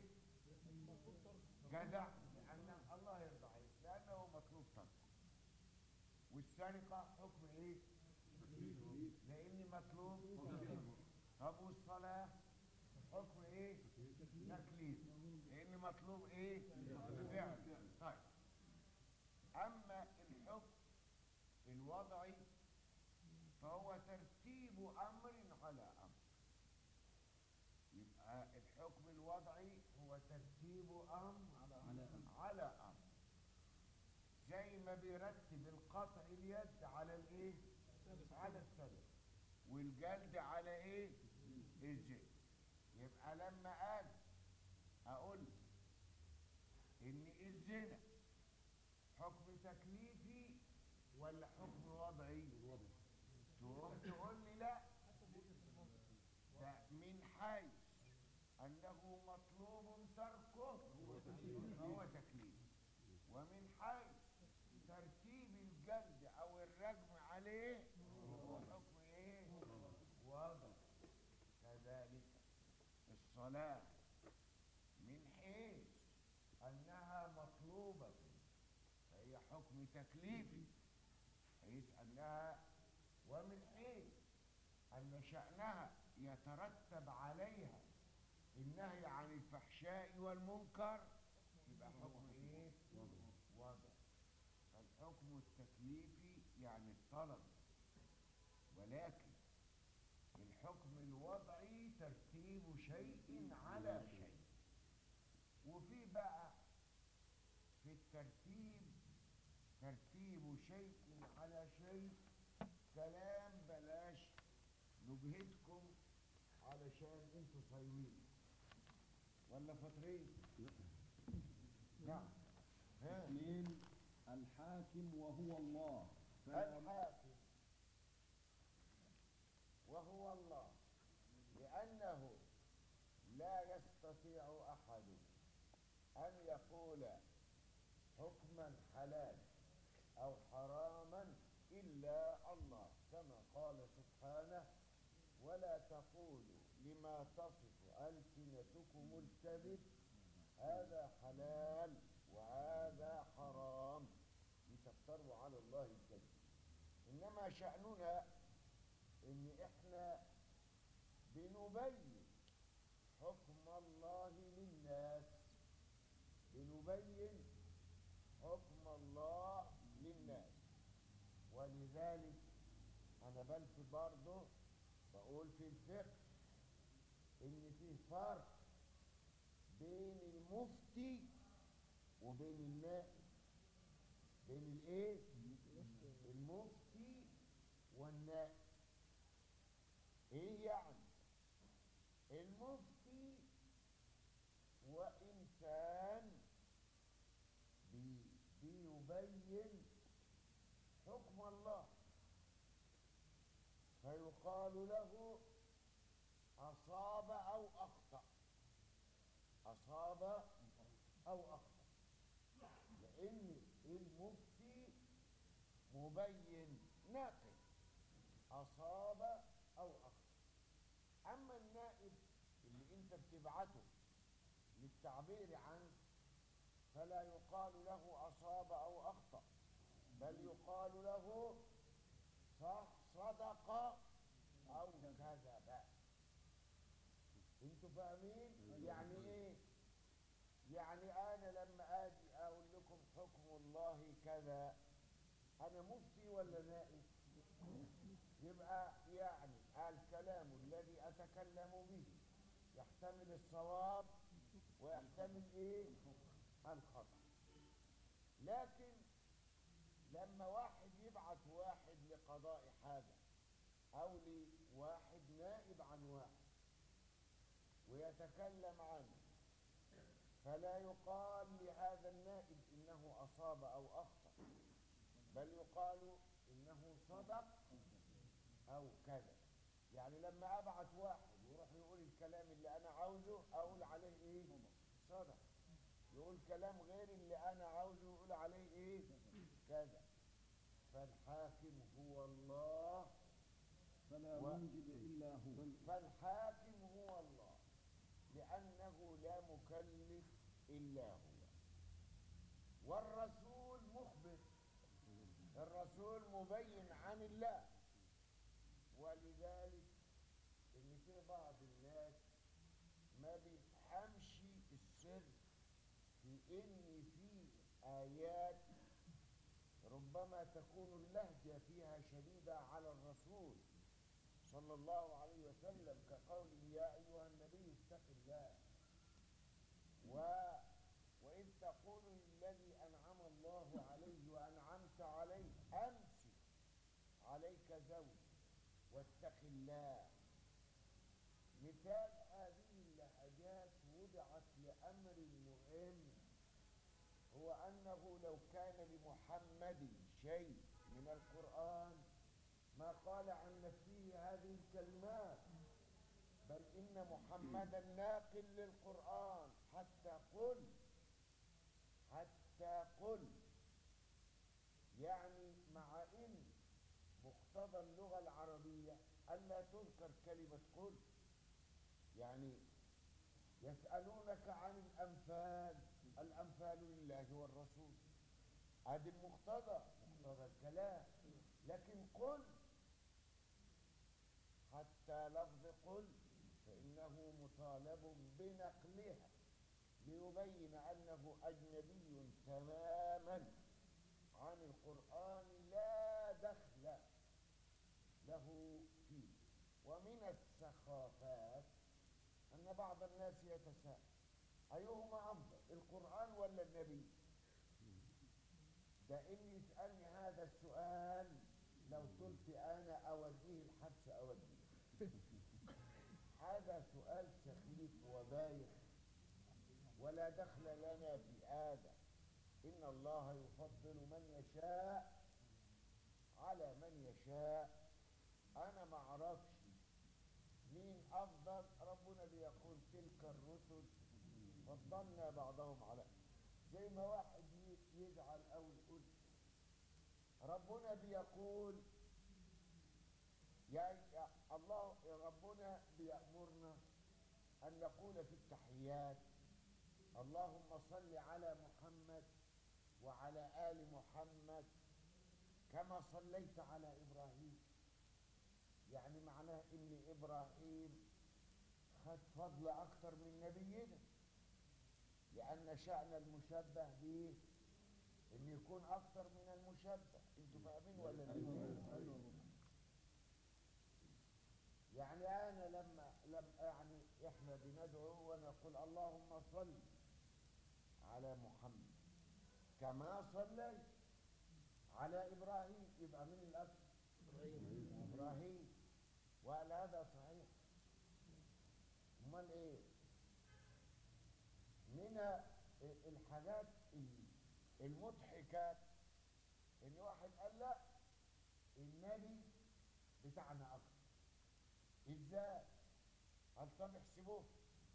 جدع لأن الله يرضى عليك لأنه مطلوب تركه والسرقة حكم ايه لأني مطلوب طب والصلاة حكم ايه تكليف لأن مطلوب ايه فعل طيب أما الحكم الوضعي فهو ترتيب أمر على أمر يبقى الحكم الوضعي هو ترتيب أمر على أمر على أمر زي ما بيرتب القطع اليد على الايه على السلم والجلد على ايه الجلد يبقى لما اجي اقول ان الزنا حكم تكليفي ولا حكم وضعي تقوم تقول لي لا ده من حيث انه مطلوب تركه فهو تكليف ومن حيث ترتيب الجلد او الرجم عليه هو حكم ايه وضع كذلك الصلاة من حيث انها مطلوبة فهي حكم تكليفي حيث انها ومن حيث ان شأنها يترتب عليها النهي عن الفحشاء والمنكر يبقى حكم ايه وضع فالحكم التكليفي يعني الطلب ولكن الحكم الوضعي ترتيب شيء على شيء وفي بقى في الترتيب ترتيب شيء على شيء كلام بلاش نجهدكم علشان انتوا صايمين ولا فاطرين نعم ها اثنين الحاكم وهو الله فالأم- الحاكم وهو الله لأنه لا يستطيع أحد أن يقول حكما حلال أو حراما إلا الله كما قال سبحانه ولا تقولوا لما تصف ألسنتكم الكذب هذا حلال وهذا حرام لتفتروا على الله الكذب إنما شأننا إن إحنا بنبين حكم الله للناس بنبين حكم الله للناس ولذلك أنا بلف برضه بقول في الفقه إن في فرق بين المفتي وبين النائب بين الايه المفتي والنائب ايه يعني المفتي وانسان بي بيبين حكم الله فيقال له اصاب او اخطأ اصاب او اخطأ لان المفتي مبين ناقل اصاب او اخطا اما النائب اللي انت بتبعته للتعبير عنه فلا يقال له اصاب او اخطا بل يقال له صح صدق او كذب انتوا فاهمين يعني ايه يعني انا لما اجي اقول لكم حكم الله كذا انا مفتي ولا نائب يبقى يعني الكلام أتكلم به يحتمل الصواب ويحتمل إيه الخطأ لكن لما واحد يبعت واحد لقضاء حاجة أو لواحد نائب عن واحد ويتكلم عنه فلا يقال لهذا النائب إنه أصاب أو أخطأ بل يقال إنه صدق أو كذا يعني لما أبعت واحد يروح يقول الكلام اللي أنا عاوزه أقول عليه إيه صدق يقول كلام غير اللي أنا عاوزه يقول عليه إيه كذا فالحاكم هو الله فلا و- موجب إلا هو فالحاكم هو الله لأنه لا مكلف إلا هو والرسول مخبر الرسول مبين عن الله ولذلك ان في بعض الناس ما بيفهمش السر في ان في ايات ربما تكون اللهجه فيها شديده على الرسول صلى الله عليه وسلم كقوله يا ايها النبي اتق الله و وإذ تقول للذي أنعم الله عليه وأنعمت عليه أمسك عليك زوج واتق الله مثال هذه اللهجات وضعت لأمر مهم هو أنه لو كان لمحمد شيء من القرآن ما قال عن نفسه هذه الكلمات بل إن محمدا ناقل للقرآن حتى قل حتى قل يعني مع إن مقتضى اللغة العربية ألا تذكر كلمة قل يعني يسألونك عن الأنفال الأنفال لله والرسول هذا المقتضى مقتضى الكلام لكن قل حتى لفظ قل فإنه مطالب بنقلها ليبين أنه أجنبي تماما عن القرآن لا دخل له فيه ومن السخافات أن بعض الناس يتساءل أيهما أفضل القرآن ولا النبي ده اللي يسألني هذا السؤال لو قلت أنا أوديه الحبس أوديه هذا سؤال سخيف وبايخ ولا دخل لنا في هذا إن الله يفضل من يشاء على من يشاء أنا ما أعرفش مين أفضل ربنا بيقول تلك الرسل فضلنا بعضهم على زي ما واحد ي- يزعل أو يقول ربنا بيقول يا يا الله يا ربنا بيأمرنا أن نقول في التحيات اللهم صل على محمد وعلى آل محمد كما صليت على إبراهيم يعني معناه إن إبراهيم خد فضل أكتر من نبينا لأن شأن المشبه به إن يكون أكتر من المشبه أنتوا فاهمين ولا لا؟ يعني أنا لما لم يعني إحنا بندعو ونقول اللهم صل على محمد كما صليت على إبراهيم يبقى من الأكثر إبراهيم وقال هذا صحيح أمال إيه؟ من الحاجات المضحكات إن واحد قال لا النبي بتاعنا أكتر ازاي قال طب احسبوه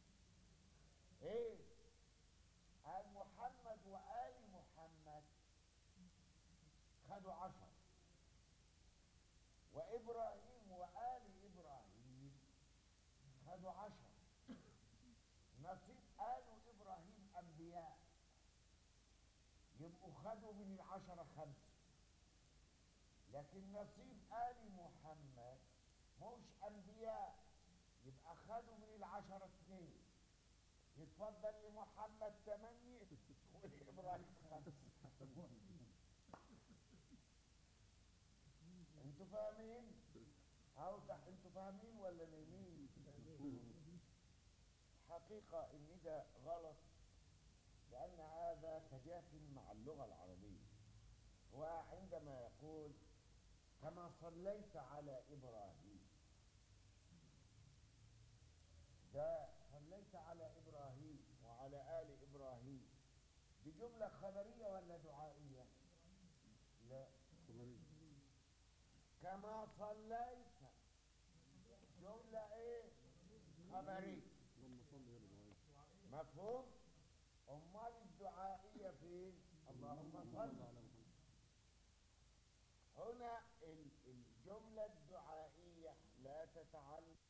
ايه قال محمد وآل محمد خدوا عشر وإبراهيم وآل إبراهيم خدوا عشر نصيب آل إبراهيم أنبياء يبقوا خدوا من العشرة خمسة لكن نصيب آل محمد مش أنبياء يبقى خدوا من العشرة اثنين يتفضل لمحمد ثمانية ولإبراهيم خمسة انتوا فاهمين؟ أو تح- انتوا فاهمين ولا نايمين؟ حقيقة إن ده غلط لأن هذا تجاف مع اللغة العربية وعندما يقول كما صليت على إبراهيم ده صليت على إبراهيم وعلى آل إبراهيم دي جملة خبرية ولا دعائية؟ لا كما صليت جملة ايه؟ خبرية اللهم صل يا ابراهيم مفهوم؟ أمال الدعائية فين؟ اللهم صل هنا ال- الجملة الدعائية لا تتعلق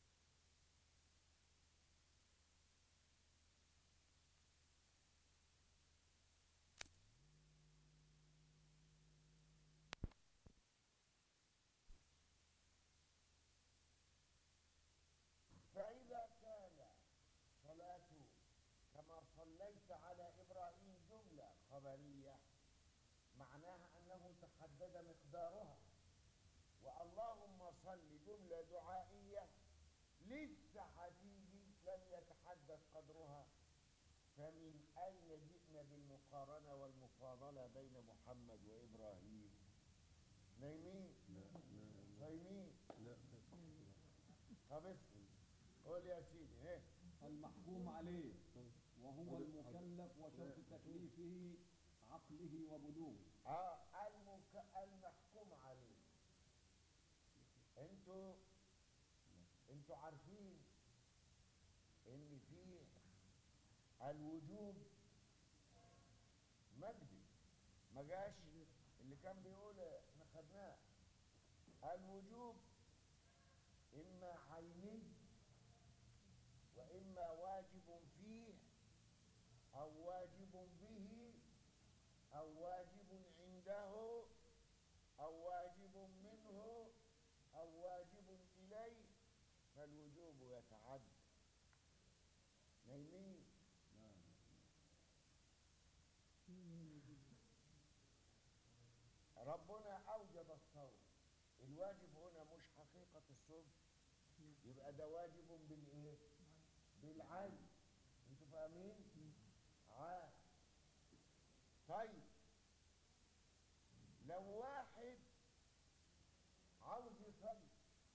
فإذا كان صلاته كما صليت على إبراهيم جملة خبرية معناها أنه تحدد مقدارها واللهم صل جملة دعائية لسه هتيجي لم يتحدد قدرها فمن أين جئنا بالمقارنة والمفاضلة بين محمد وإبراهيم نايمين صايمين لا طب اسمع قول يا سيدي ايه المحكوم عليه وهو المكلف وشرط تكليفه عقله وبلوغه اه المك... المحكوم عليه انتوا انتوا عارفين ان في الوجوب مجدي ما جاش اللي كان بيقول احنا خدناه الوجوب اما عيني واما واجب فيه او واجب به أو واجب عنده أو واجب منه أو واجب إليه فالوجوب يتعدى نايمين ربنا أوجب الصوم الواجب هنا مش حقيقة الصوم يبقى ده واجب بالإيه؟ بالعين انتوا فاهمين؟ عاد طيب لو واحد عاوز يصلي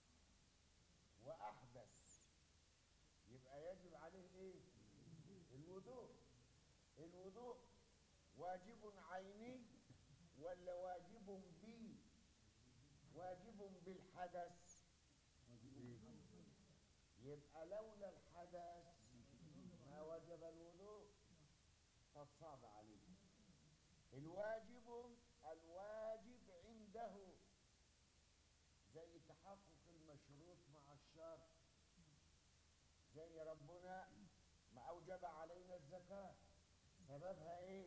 واحدث يبقى يجب عليه ايه الوضوء الوضوء واجب عيني ولا واجب بي واجب بالحدث يبقى لولا الحدث ما وجب الوضوء طب صعب عليكم الواجب الواجب عنده زي تحقق المشروط مع الشرط زي ربنا ما أوجب علينا الزكاة سببها إيه؟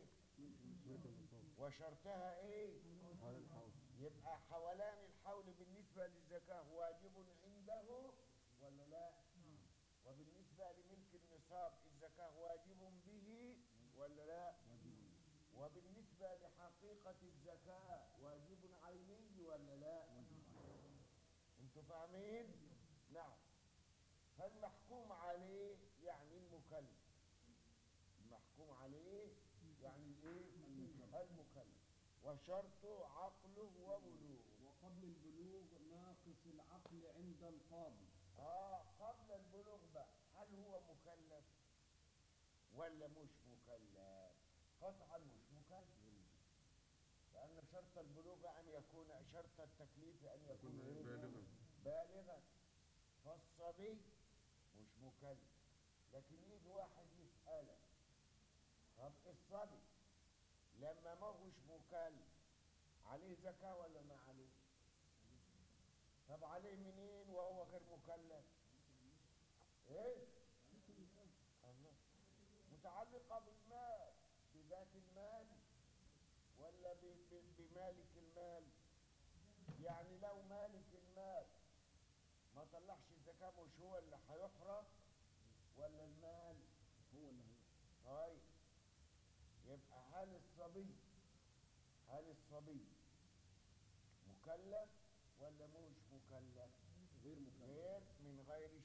وشرطها إيه؟ على الحوض يبقى حولان الحول بالنسبة للزكاة واجب عنده ولا لا؟ وبالنسبة لملك النصاب الزكاة واجب به ولا لا؟ وبالنسبة لحقيقة الزكاة واجب عيني ولا لا؟ انتوا فاهمين؟ نعم فالمحكوم عليه يعني المكلف المحكوم عليه يعني الايه؟ المكلف وشرطه عقله وبلوغه وقبل البلوغ ناقص العقل عند القاضي اه قبل البلوغ بقى هل هو مكلف ولا مش مكلف قطعا مش مكلف لأن شرط البلوغ أن يكون شرط التكليف أن يكون إيه؟ بالغا. بالغا فالصبي مش مكلف لكن يجي واحد يسألك طب الصبي لما ما هوش مكلف عليه زكاة ولا ما عليه؟ طب عليه منين وهو غير مكلف؟ ايه؟ الله متعلقة بالمال بذات المال ولا ب- ب- بمالك المال يعني لو مالك المال ما طلعش الزكاة مش هو اللي هيحرم ولا المال هو اللي هي طيب يبقى هل الصبي هل الصبي مكلف ولا مش مكلف غير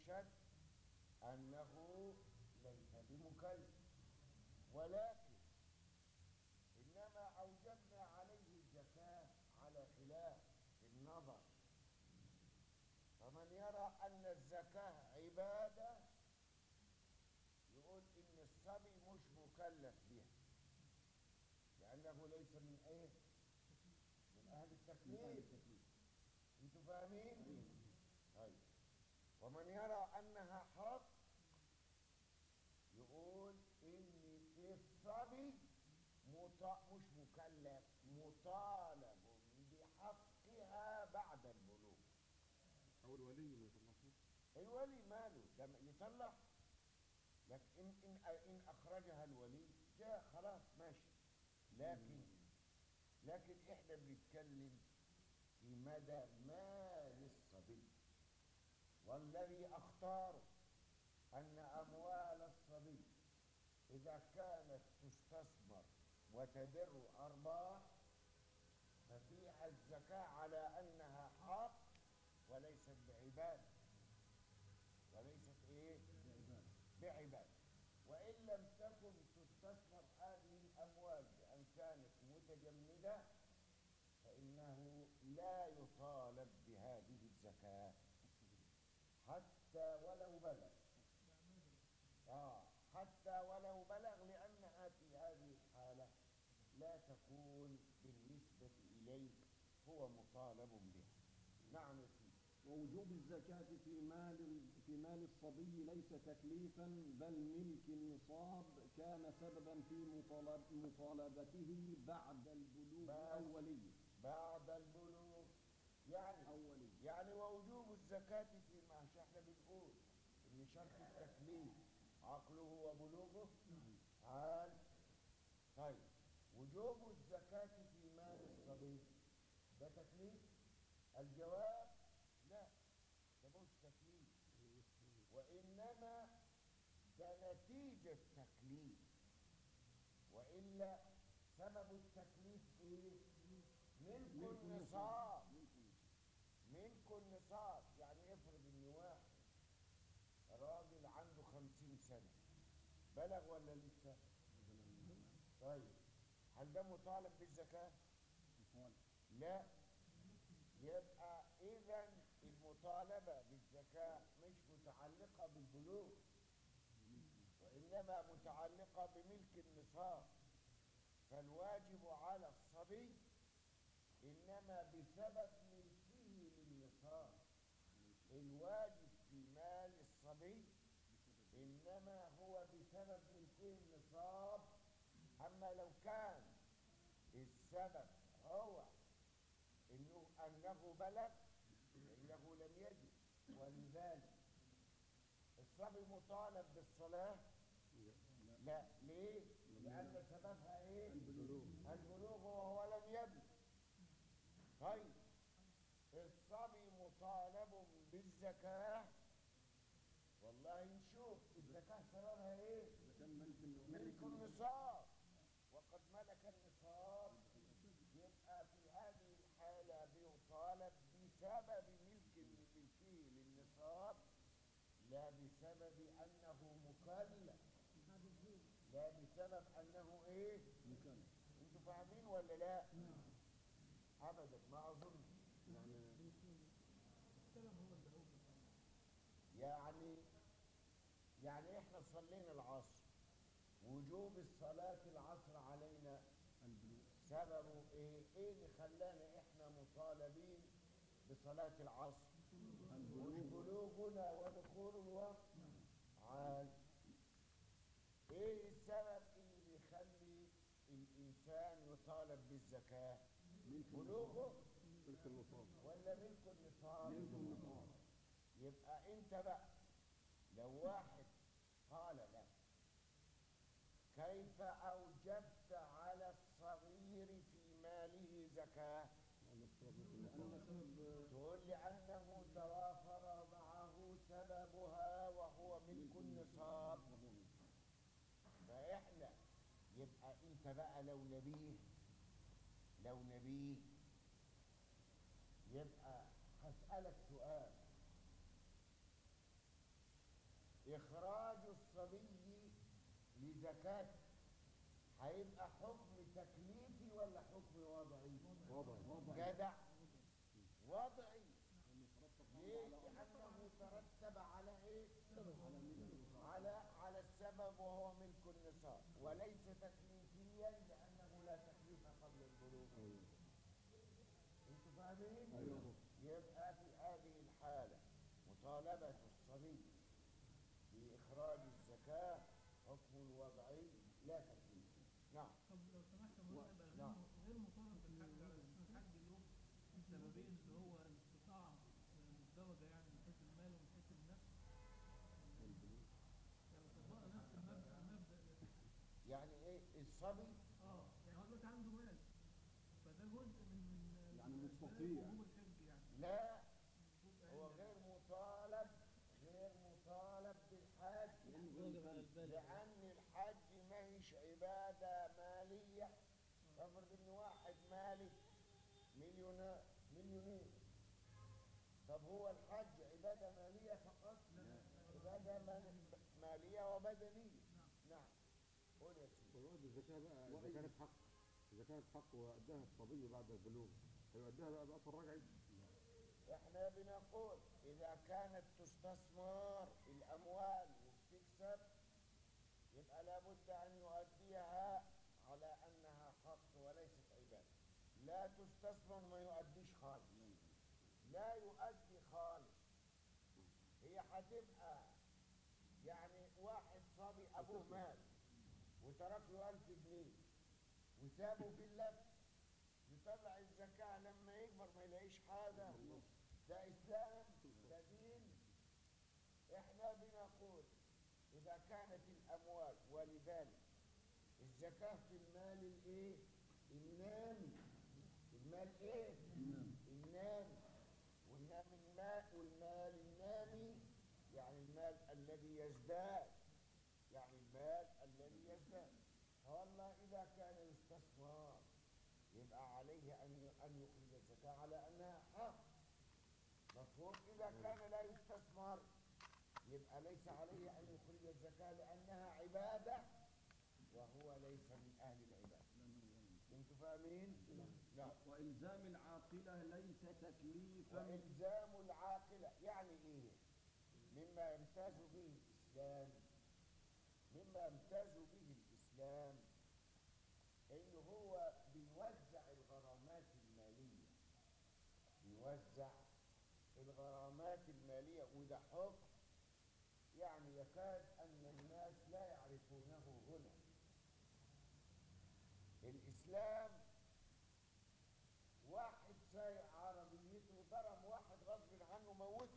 يشهد أنه ليس بمكلف ولكن إنما أوجبنا عليه الزكاة على خلاف النظر فمن يرى أن الزكاة عبادة يقول إن الصبي مش مكلف بها لأنه ليس من إيه؟ من أهل التكليف أنتوا فاهمين؟ طيب ومن يرى أنها حق يقول إن الصبي مط... مش مكلف مطالب بحقها بعد البلوغ او الولي اللي يطلعه الولي ماله ده يطلع لكن إن, إن, إن أخرجها الولي جاء خلاص ماشي لكن لكن إحنا بنتكلم في مدى مال الصبي والذي أختاره أن أموال الصبي إذا كانت تستثمر وتدر أرباح ففيها الزكاة على أنها حق وليست بعبادة وليست إيه؟ بعبادة وإن لم تكن تستثمر هذه الأموال بأن كانت متجمدة فإنه لا يطالب بهذه الزكاة حتى ولو بلغ آه حتى ولو بلغ لأنها في هذه الحالة لا تكون بالنسبة إليه هو مطالب بها نعم يا سيدي ووجوب الزكاة في مال في مال الصبي ليس تكليفا بل ملك النصاب كان سببا في مطالب مطالبته بعد البلوغ بس. أوليا بعد البلوغ يعني أوليا يعني ووجوب الزكاة في ما احنا بنقول إن شرط التكليف عقله وبلوغه عال طيب وجوب الزكاة في مال الصبي ده تكليف الجواب لا ده مش تكليف وإنما ده نتيجة تكليف وإلا سبب التكليف إيه؟ ملك النصاب ملك النصاب يعني افرض ان واحد راجل عنده خمسين سنة بلغ ولا لسه؟ طيب هل ده مطالب بالزكاة؟ لا يبقى إذا المطالبة بالزكاة مش متعلقة بالبلوغ وإنما متعلقة بملك النصاب فالواجب على الصبي إنما بسبب ملكه للنصاب الواجب في مال الصبي إنما هو بسبب ملكه النصاب أما لو كان السبب هو إنه أنه بلغ إنه لم يجب ولذلك الصبي مطالب بالصلاة لا ليه؟ لأن سببها إيه؟ البلوغ البلوغ وهو لم يبلغ طيب الصبي مطالب بالزكاة والله نشوف الزكاة سببها إيه؟ ملك النصاب وقد ملك النصاب يبقى في هذه الحالة بيطالب بسبب ملك ملكه للنصاب لا بسبب أنه مكلف لا بسبب أنه إيه؟ مكلف أنتوا فاهمين ولا لا؟ أبدا ما أظن يعني يعني احنا صلينا العصر وجوب الصلاة العصر علينا سببه ايه؟ ايه اللي خلانا احنا مطالبين بصلاة العصر؟ مش بلوغنا ودخول الوقت عال ايه السبب اللي بيخلي الانسان يطالب بالزكاة؟ بلوغه ملك النصاب ولا ملك النصاب؟ يبقى انت بقى لو واحد قال لك كيف اوجبت على الصغير في ماله زكاه تقول لأنه توافر معه سببها وهو ملك النصاب فإحنا يبقى أنت بقى لو نبيه لو نبيه يبقى هسألك سؤال إخراج الصبي لزكاته هيبقى حكم تكليفي ولا حكم وضعي؟ وضع جدع وضعي ليه؟ لأنه ترتب على إيه؟ على على السبب وهو ملك النصاب وليس تكليفيا لأنه لا تكليف قبل البلوغ انتوا فاهمين؟ يبقى في هذه الحالة مطالبة الصبي بإخراج الزكاة حكم وضعي لا تكليفي نعم طب لو سمحت يا مولانا يبقى غير نعم. غير مطالب بالحج على اساس إن الحج له سببين اللي هو الاستطاعة الدرجة يعني من حيث المال ومن حيث النفس يعني طبقنا نفس المبدأ المبدأ ده يعني إيه الصبي اه يعني هو دلوقتي عنده مال فده جزء من من يعني من مستطيع. وجوب الحج يعني لا جزء هو عند- غير مطالب غير مطالب بالحج واجب على البالغ لأن الحج ما هيش عبادة مالية افرض إن واحد مالي مليونير مليونير طب هو الحج عبادة مالية فقط؟ عبادة مال- مالية وبدنية نعم قول يا سيدي ويؤدي الزكاة بقى إذا كانت حق إذا كانت حق وأداها الصبي بعد البلوغ هيؤديها بقى بأثر رجعي احنا بنقول اذا كانت تستثمر الاموال وبتكسب يبقى لابد ان يؤديها على انها حق وليست عباده لا تستثمر ما يؤديش خالص لا يؤدي خالص هي هتبقى يعني واحد صبي ابوه مات وترك له 1000 جنيه وسابه في اللف يطلع الزكاة لما يكبر ما يلاقيش حاجة ده إسلام ده دين إحنا بنقول إذا كانت الأموال ولذلك الزكاة في المال الإيه؟ النامي المال إيه؟ النامي والنام الماء والمال النامي يعني المال الذي يزداد يعني المال الذي يزداد فوالله إذا كان يستثمر يبقى عليه أن أن يخرج الزكاة على أنها حق مفهوم إذا كان لا يستثمر يبقى ليس عليه أن يخرج الزكاة لأنها عبادة وهو ليس من أهل العبادة أنتوا فاهمين؟ نعم وإلزام العاقلة ليس تكليفا وإلزام العاقلة يعني إيه؟ مما يمتاز به الإسلام مما يمتاز به الإسلام إن هو بيوزع الغرامات المالية بيوزع الغرامات المالية وده حكم يعني يكاد أن الناس لا يعرفونه هنا الإسلام واحد سايق عربيته ضرب واحد غصب عنه موته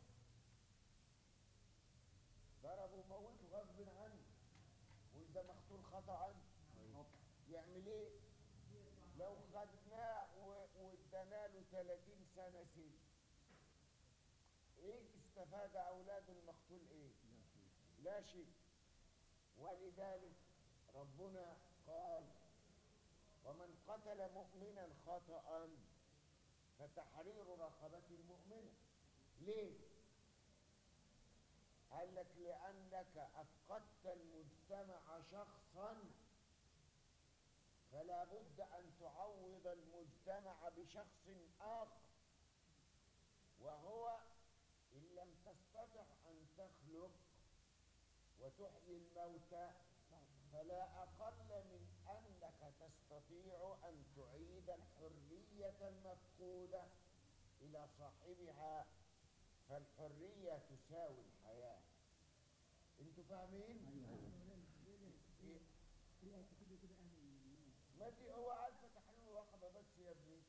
ضربه وموته غصب عنه وإذا مقتول خطأ يعمل إيه؟ لو خدناه و- وادانا له 30 سنة سجن إيه استفاد أولاد المقتول إيه؟ لا شيء ولذلك ربنا قال ومن قتل مؤمنا خطأ فتحرير رقبة مؤمنة ليه؟ قال لك لأنك أفقدت المجتمع شخصا فلا بد أن تعوض المجتمع بشخص آخر وهو إن لم تستطع أن تخلق وتحيي الموتى فلا أقل من أنك تستطيع أن تعيد الحرية المفقودة إلى صاحبها فالحرية تساوي الحياة انتوا فاهمين؟ إيه؟ ما دي هو عارف تحرير رقبة بس يا ابني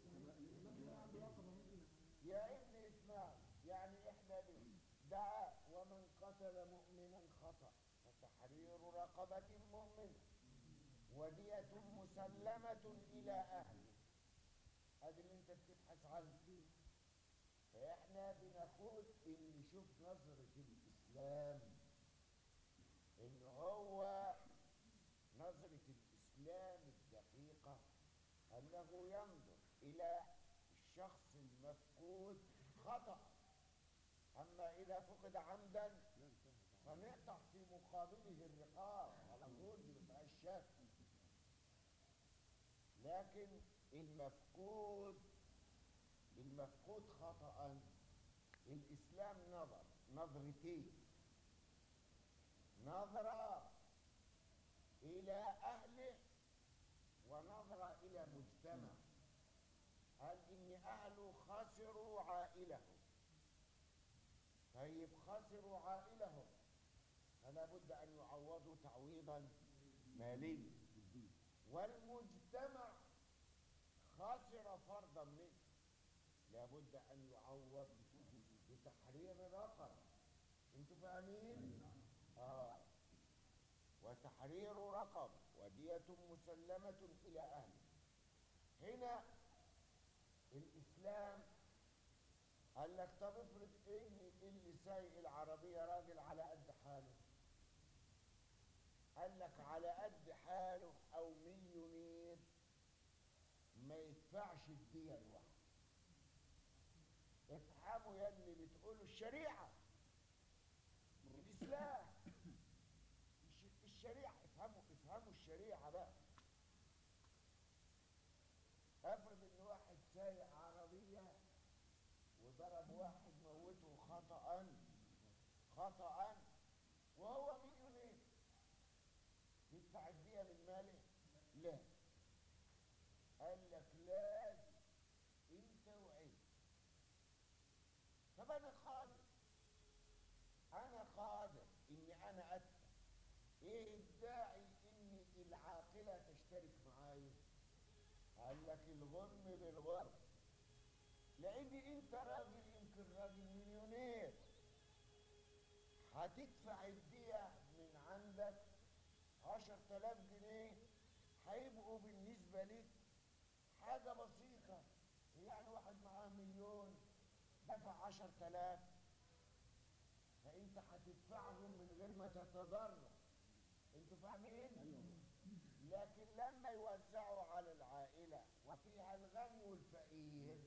يا ابني اسمع يعني احنا بن- دعا ومن قتل مؤمنا خطأ فتحرير رقبة مؤمنة ودية مسلمة إلى أهله هذا اللي انت بتبحث عنه فاحنا بنقول ان شوف نظرة الاسلام ان هو نظرة الاسلام الدقيقة انه ينظر الى الشخص المفقود خطأ اما اذا فقد عمدا فنقطع في مقابله الرقاب على طول دي ما فيهاش شك لكن المفقود المفقود خطأ الإسلام نظر نظرتين نظرة إلى أهله ونظرة إلى مجتمع قال إن أهله خسروا عائلهم طيب خسروا عائلهم فلا بد أن يعوضوا تعويضا ماليا والمجتمع خسر فرضا منه لابد أن يعوض بتحرير رقبة انتوا فاهمين؟ آه وتحرير رقبة ودية مسلمة إلى أهله هنا الإسلام قال لك طب افرض إن اللي سايق العربية راجل على قد حاله قال لك على قد حاله أو مليونير ما يدفعش الدية لوحده افهموا يا اللي بتقولوا الشريعة الإسلام الش- الشريعة افهموا افهموا الشريعة بقى افرض ان واحد سايق عربية وضرب واحد موته خطأ خطأ وهو مليونير يدفع الدية من ماله؟ لا قال لك لازم انت وعيد طب انا قادر انا قادر اني انا ادفع ايه الداعي ان العاقله تشترك معايا قال لك الغنم بالغرب لان انت راجل يمكن راجل مليونير هتدفع الدية من عندك عشر تلاف جنيه هيبقوا بالنسبة لك حاجة بسيطة يعني واحد معاه مليون دفع عشر تلاف فانت هتدفعهم من غير ما تتضرر انتوا فاهمين؟ لكن لما يوزعوا على العائلة وفيها الغني والفقير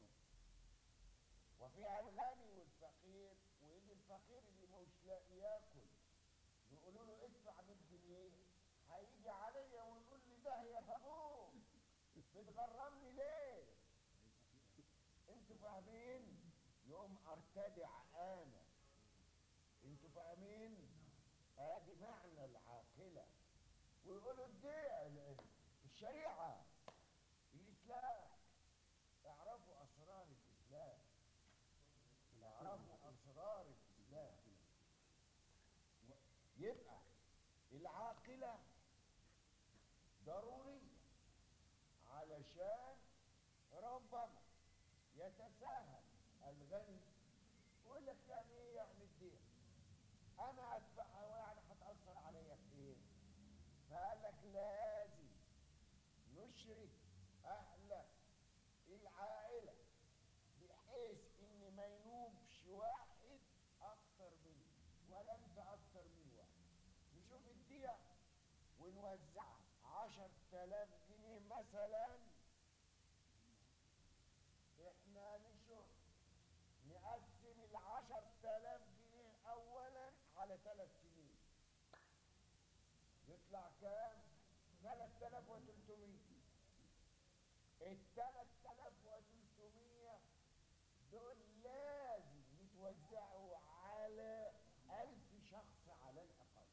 وفيها الغني والفقير ويجي الفقير اللي مش لاقي ياكل يقولوا له ادفع 100 جنيه هيجي عليا ويقول لي ده يا فابوك بتغرمني ليه؟ انتوا فاهمين؟ يقوم ارتدع انا انتوا فاهمين؟ ادي معنى العاقله ويقولوا الدين الشريعه الاسلام اعرفوا اسرار الاسلام اعرفوا اسرار الاسلام يبقى العاقله ضروريه علشان ربما يتساهل الغني يقول لك يعني ايه يعني الدين انا ادفعها ويعني هتاثر عليا في ايه فقال لك لازم نشرك اهل العائله بحيث ان ما ينوبش واحد اكتر منه ولا انت اكتر من واحد نشوف الدية ونوزعها عشر تلاف جنيه مثلا احنا نشوف نقسم العشر تلاف جنيه اولا على ثلاث سنين يطلع كام؟ 3300 ال 3300 دول لازم يتوزعوا على 1000 شخص على الأقل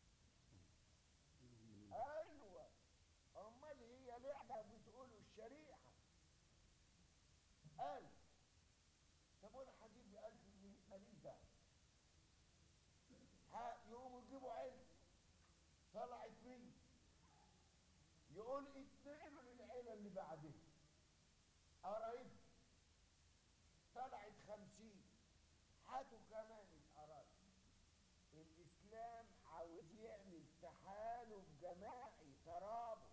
أيوة أمال هي لعبة بتقولوا الشريعة ألف طب وأنا هجيب لي ألف جنيه ماليش دعوة ها- يقوموا يجيبوا علم طلعت مية يقول اتنقلوا للعيلة اللي بعدها قرايب طلعت خمسين هاتوا كمان القرايب الإسلام عاوز يعمل تحالف جماعي ترابط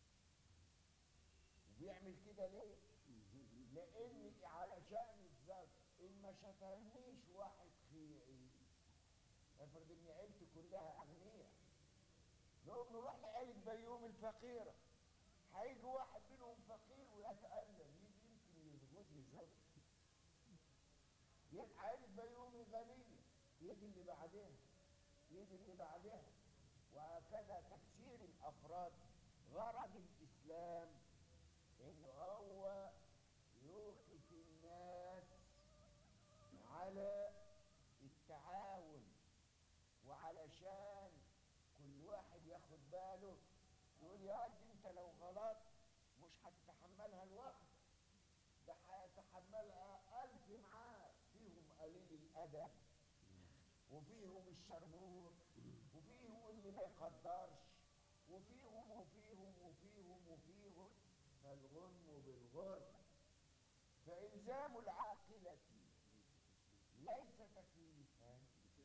وبيعمل كده ليه؟ لأن علشان الزوج إن ما شتمنيش واحد خيعي افرض إن عيلتي كلها أغنياء نقوم نروح لعيلة بيوم الفقيرة هيجي واحد منهم فقير ويتألم يجي يمكن يزوجني زوج يبقى عيلة بيوم غنية يجي اللي بعدين تفسير اللي بعدها وهكذا تفسير الافراد غرض الاسلام ان هو يوقف الناس على التعاون وعلشان كل واحد ياخد باله يقول يا قد انت لو غلط مش هتتحملها لوحدك ده هيتحملها ألف معاه فيهم قليل الأدب وفيهم الشرمور وفيهم اللي ما يقدرش وفيهم وفيهم وفيهم وفيهم فالغنم بالغرب فإلزام العاقلة ليس تكليفا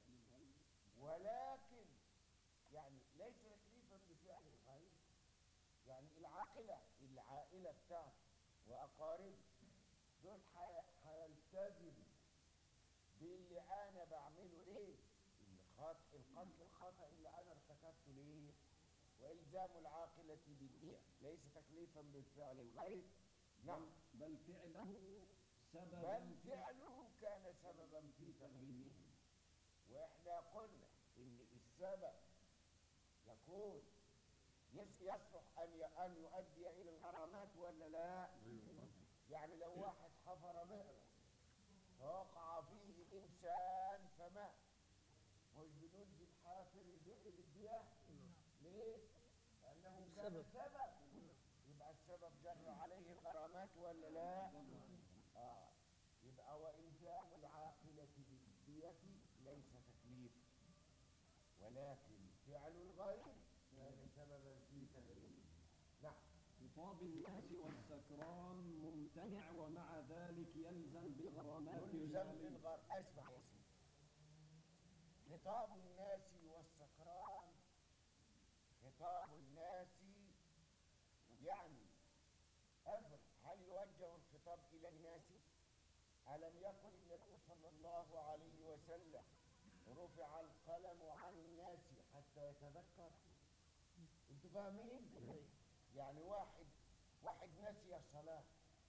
ولكن يعني ليس تكليفا بفعل الخير يعني العاقلة العائلة بتاعته وأقاربه دول حي- هيلتزموا باللي أنا بعمله ليه؟ الخط القتل الخطأ اللي أنا ارتكبته ليه؟ وإلزام العاقلة بالإيه؟ ليس تكليفا بالفعل الغير نعم بل فعله سببا بل فعله كان سببا في تغييره واحنا قلنا ان السبب يكون يس- يصلح ان ي- ان يؤدي الى الغرامات ولا لا يعني لو واحد حفر بئر فوقع فيه انسان فمات مش بنلزم حافر البئر بالدية ليه؟ لانه كان سبب. سبب يبقى السبب جر عليه الغرامات ولا لا؟ آه. يبقى وإلزام العاقلة بالدية ليس تكليف ولكن فعل الغير كان سببا في تغييره نعم خطاب الناس والسكران ممتنع ومع ذلك يلزم بغرامات يلزم المالية. بالغر اسمع يا سيدي خطاب الناس والسكران خطاب الناس يعني أفرض هل يوجه الخطاب إلى الناس ألم يقل النبي صلى الله عليه وسلم رفع القلم عن الناس حتى يتذكر انتوا فاهمين يعني واحد واحد نسي الصلاة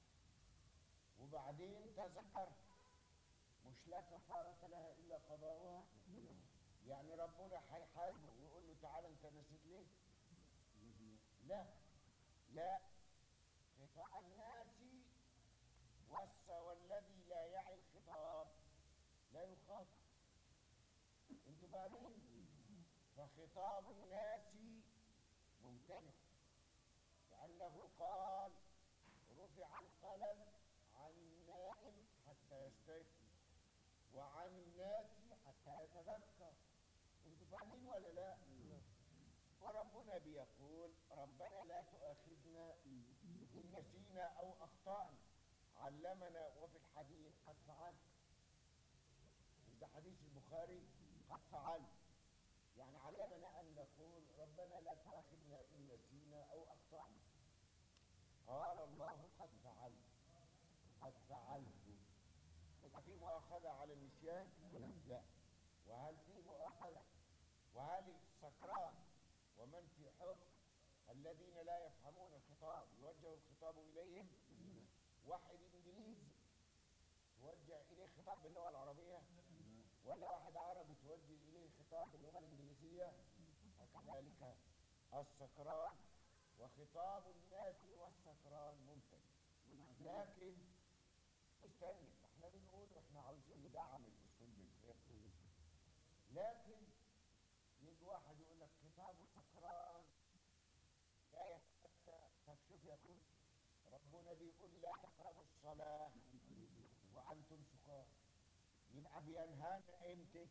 وبعدين تذكر مش لا كفارة لها إلا قضاءها يعني ربنا هيحاسبه ويقول له تعالى أنت نسيت ليه؟ لا لا خطاب الناس وص والذي لا يعي الخطاب لا يخاطب انتوا فاهمين؟ فخطاب الناس ممتنع لأنه قال رفع القلم عن النائم حتى يستيقظ وعن الناس حتى يتذكر انتوا فاهمين ولا لا؟ وربنا بيقول ربنا لا تؤاخذنا إن نسينا أو أخطأنا علمنا وفي الحديث قد فعلت ده حديث البخاري قد فعلت يعني علمنا أن نقول ربنا لا تؤاخذنا إن نسينا أو أخطأنا قال الله قد فعلت قد فعلت يبقى في مؤاخذة على النسيان؟ لا وهل في مؤاخذة وهل السكران ومن في حكم الذين لا يفهمون الخطاب يوجه الخطاب إليهم واحد إنجليزي توجه إليه خطاب باللغة العربية ولا واحد عربي توجه إليه خطاب باللغة الإنجليزية وكذلك السكران وخطاب الناس والسكران ممتد لكن استنى احنا بنقول احنا عاوزين ندعم الاصول بالفقه لكن يجي واحد يقول لك خطاب السكران لا يتأتى فالشوف يقول ربنا بيقول لا تقربوا الصلاة وأنتم سكارى يبقى بينهانا امتى؟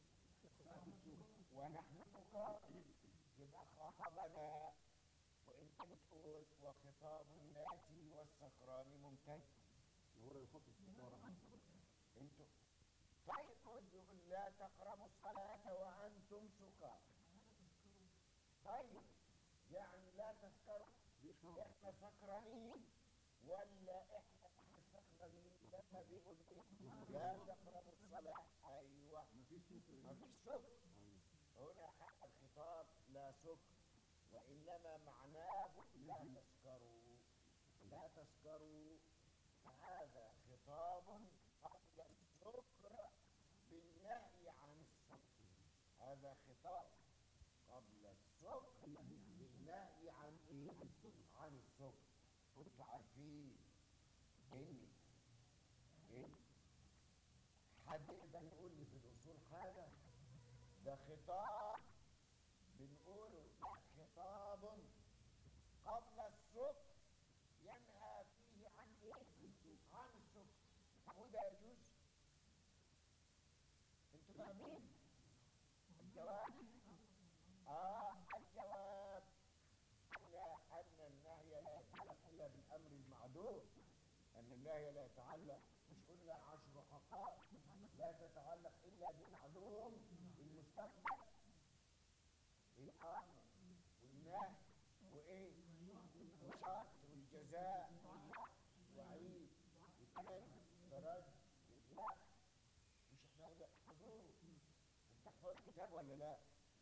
ونحن سكارى يبقى خاطبنا وانت بتقول وخطاب الناس والسكران ممتد هو لا يخاطب السكارى انتوا طيب هو بيقول لا تقربوا الصلاة وأنتم سكارى طيب يعني لا تسكروا احنا سكرانين ولا احنا احنا سكرانين لما بيقول إيه؟ لا تقربوا الصلاة ايوه مفيش سكر مفيش سكر هنا حق الخطاب لا سكر وإنما معناه لا تسكروا لا تسكروا هذا خطاب قبل السكر بالنهي عن السكر هذا خطاب السكر بالنهي عن ايه عن السكر كنتوا عارفين ان ان حد يقدر يقول لي في الاصول حاجه ده خطاب بنقوله ده خطاب قبل السكر ينهى فيه عن ايه عن السكر وده يجوز انتوا فاهمين الجواب اه الجواب ان ان النهي لا يتعلق الا بالامر المعدوم ان النهي لا يتعلق مش قلنا عشر حقائق لا تتعلق الا بالمعدوم المستقبل الامر والنهي وايه والشرط والجزاء وعيد وكمان درج لا مش احنا حضور تحفظ الكتاب ولا لا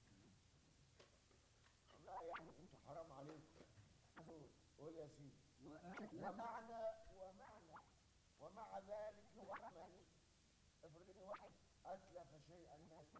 لا يعني انتوا حرام عليكم حضور قول يا سيدي ومعنى ومعنى ومع ذلك هو عمل افرض ان واحد اتلف شيئا ناسي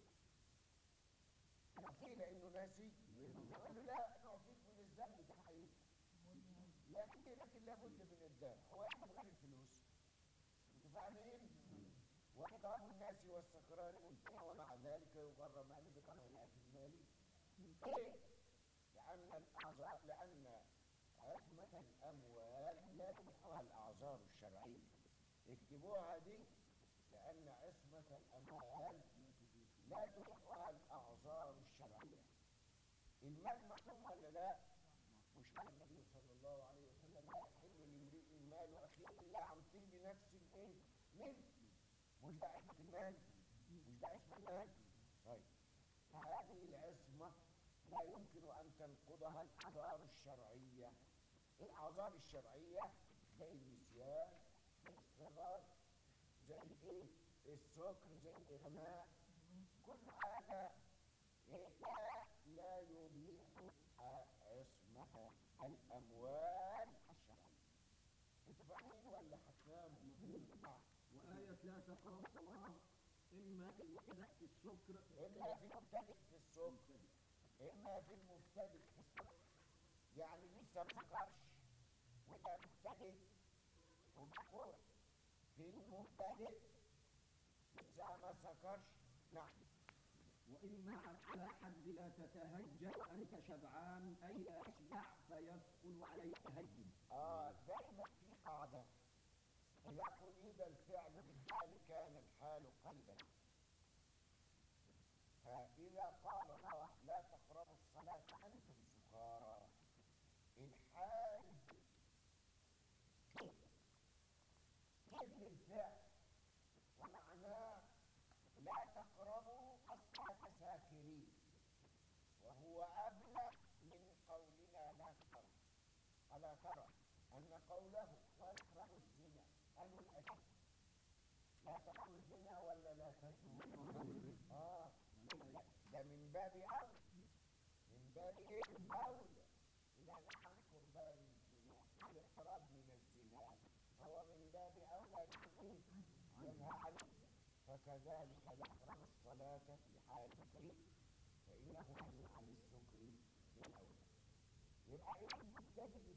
قيل انه ناسي يقول له لا نعطيك من الذنب ده حقيقي لكن لكن لابد من الدم هو يحب غير الفلوس انتوا فاهمين وخطاب الناس والسكران منتهى ومع ذلك يغر مال بقناعات المال ليه؟ لأن الأعذار لأن عصمة الأموال لا تمحوها الأعذار الشرعية اكتبوها دي لأن عصمة الأموال لا تمحوها الأعذار الشرعية المال محكوم ولا لا؟ مش قال النبي صلى الله عليه وسلم لا يحل لامرئ مال أخيه إلا عن طيب نفس إيه؟ منه مش ده عصمة المال مش ده عصمة المال طيب هذه العصمة لا يمكن أن تنقضها الأعذار الشرعية الأعذار الشرعية زي النسيان زي الصغر زي إيه السكر زي الإغماء كل هذا لا لا يبيح عصمة الأموال الشرعية انتوا فاهمين ولا هتناموا؟ وآية لا تقربوا الصلاة إما المبتدأ في السكر إما في المبتدئ في السكر إما في المبتدئ في السكر يعني لسه ما سكرش وده مبتدئ ومحفوظ في المبتدئ لسه ما سكرش نعم وإما على حد لا تتهجد أنت شبعان أي لا أشبع فيثقل عليك هجد آه دائما في قاعدة إذا قيد الفعل بالحال كان الحال قيدا فإذا قال الله لا تقربوا الصلاة أنتم سكارى الحال كيف كيف للفعل ومعناه لا تقربوا الصلاة ساكرين وهو أبلغ من قولنا لا تقربوا ألا ترى أن قوله لا تقربوا الزنا قالوا الأشد لا تقربوا الزنا ولا لا تقربوا آه ده من باب أولى من باب إيه أولى إذا نحن قربان الزنا الاقتراب من الزنا هو من باب أولى إيه؟ ينهى عنه فكذلك يحرم الصلاة في حال السكر فإنه ينهى عن السكر في الأولى يبقى إيه المبتدئ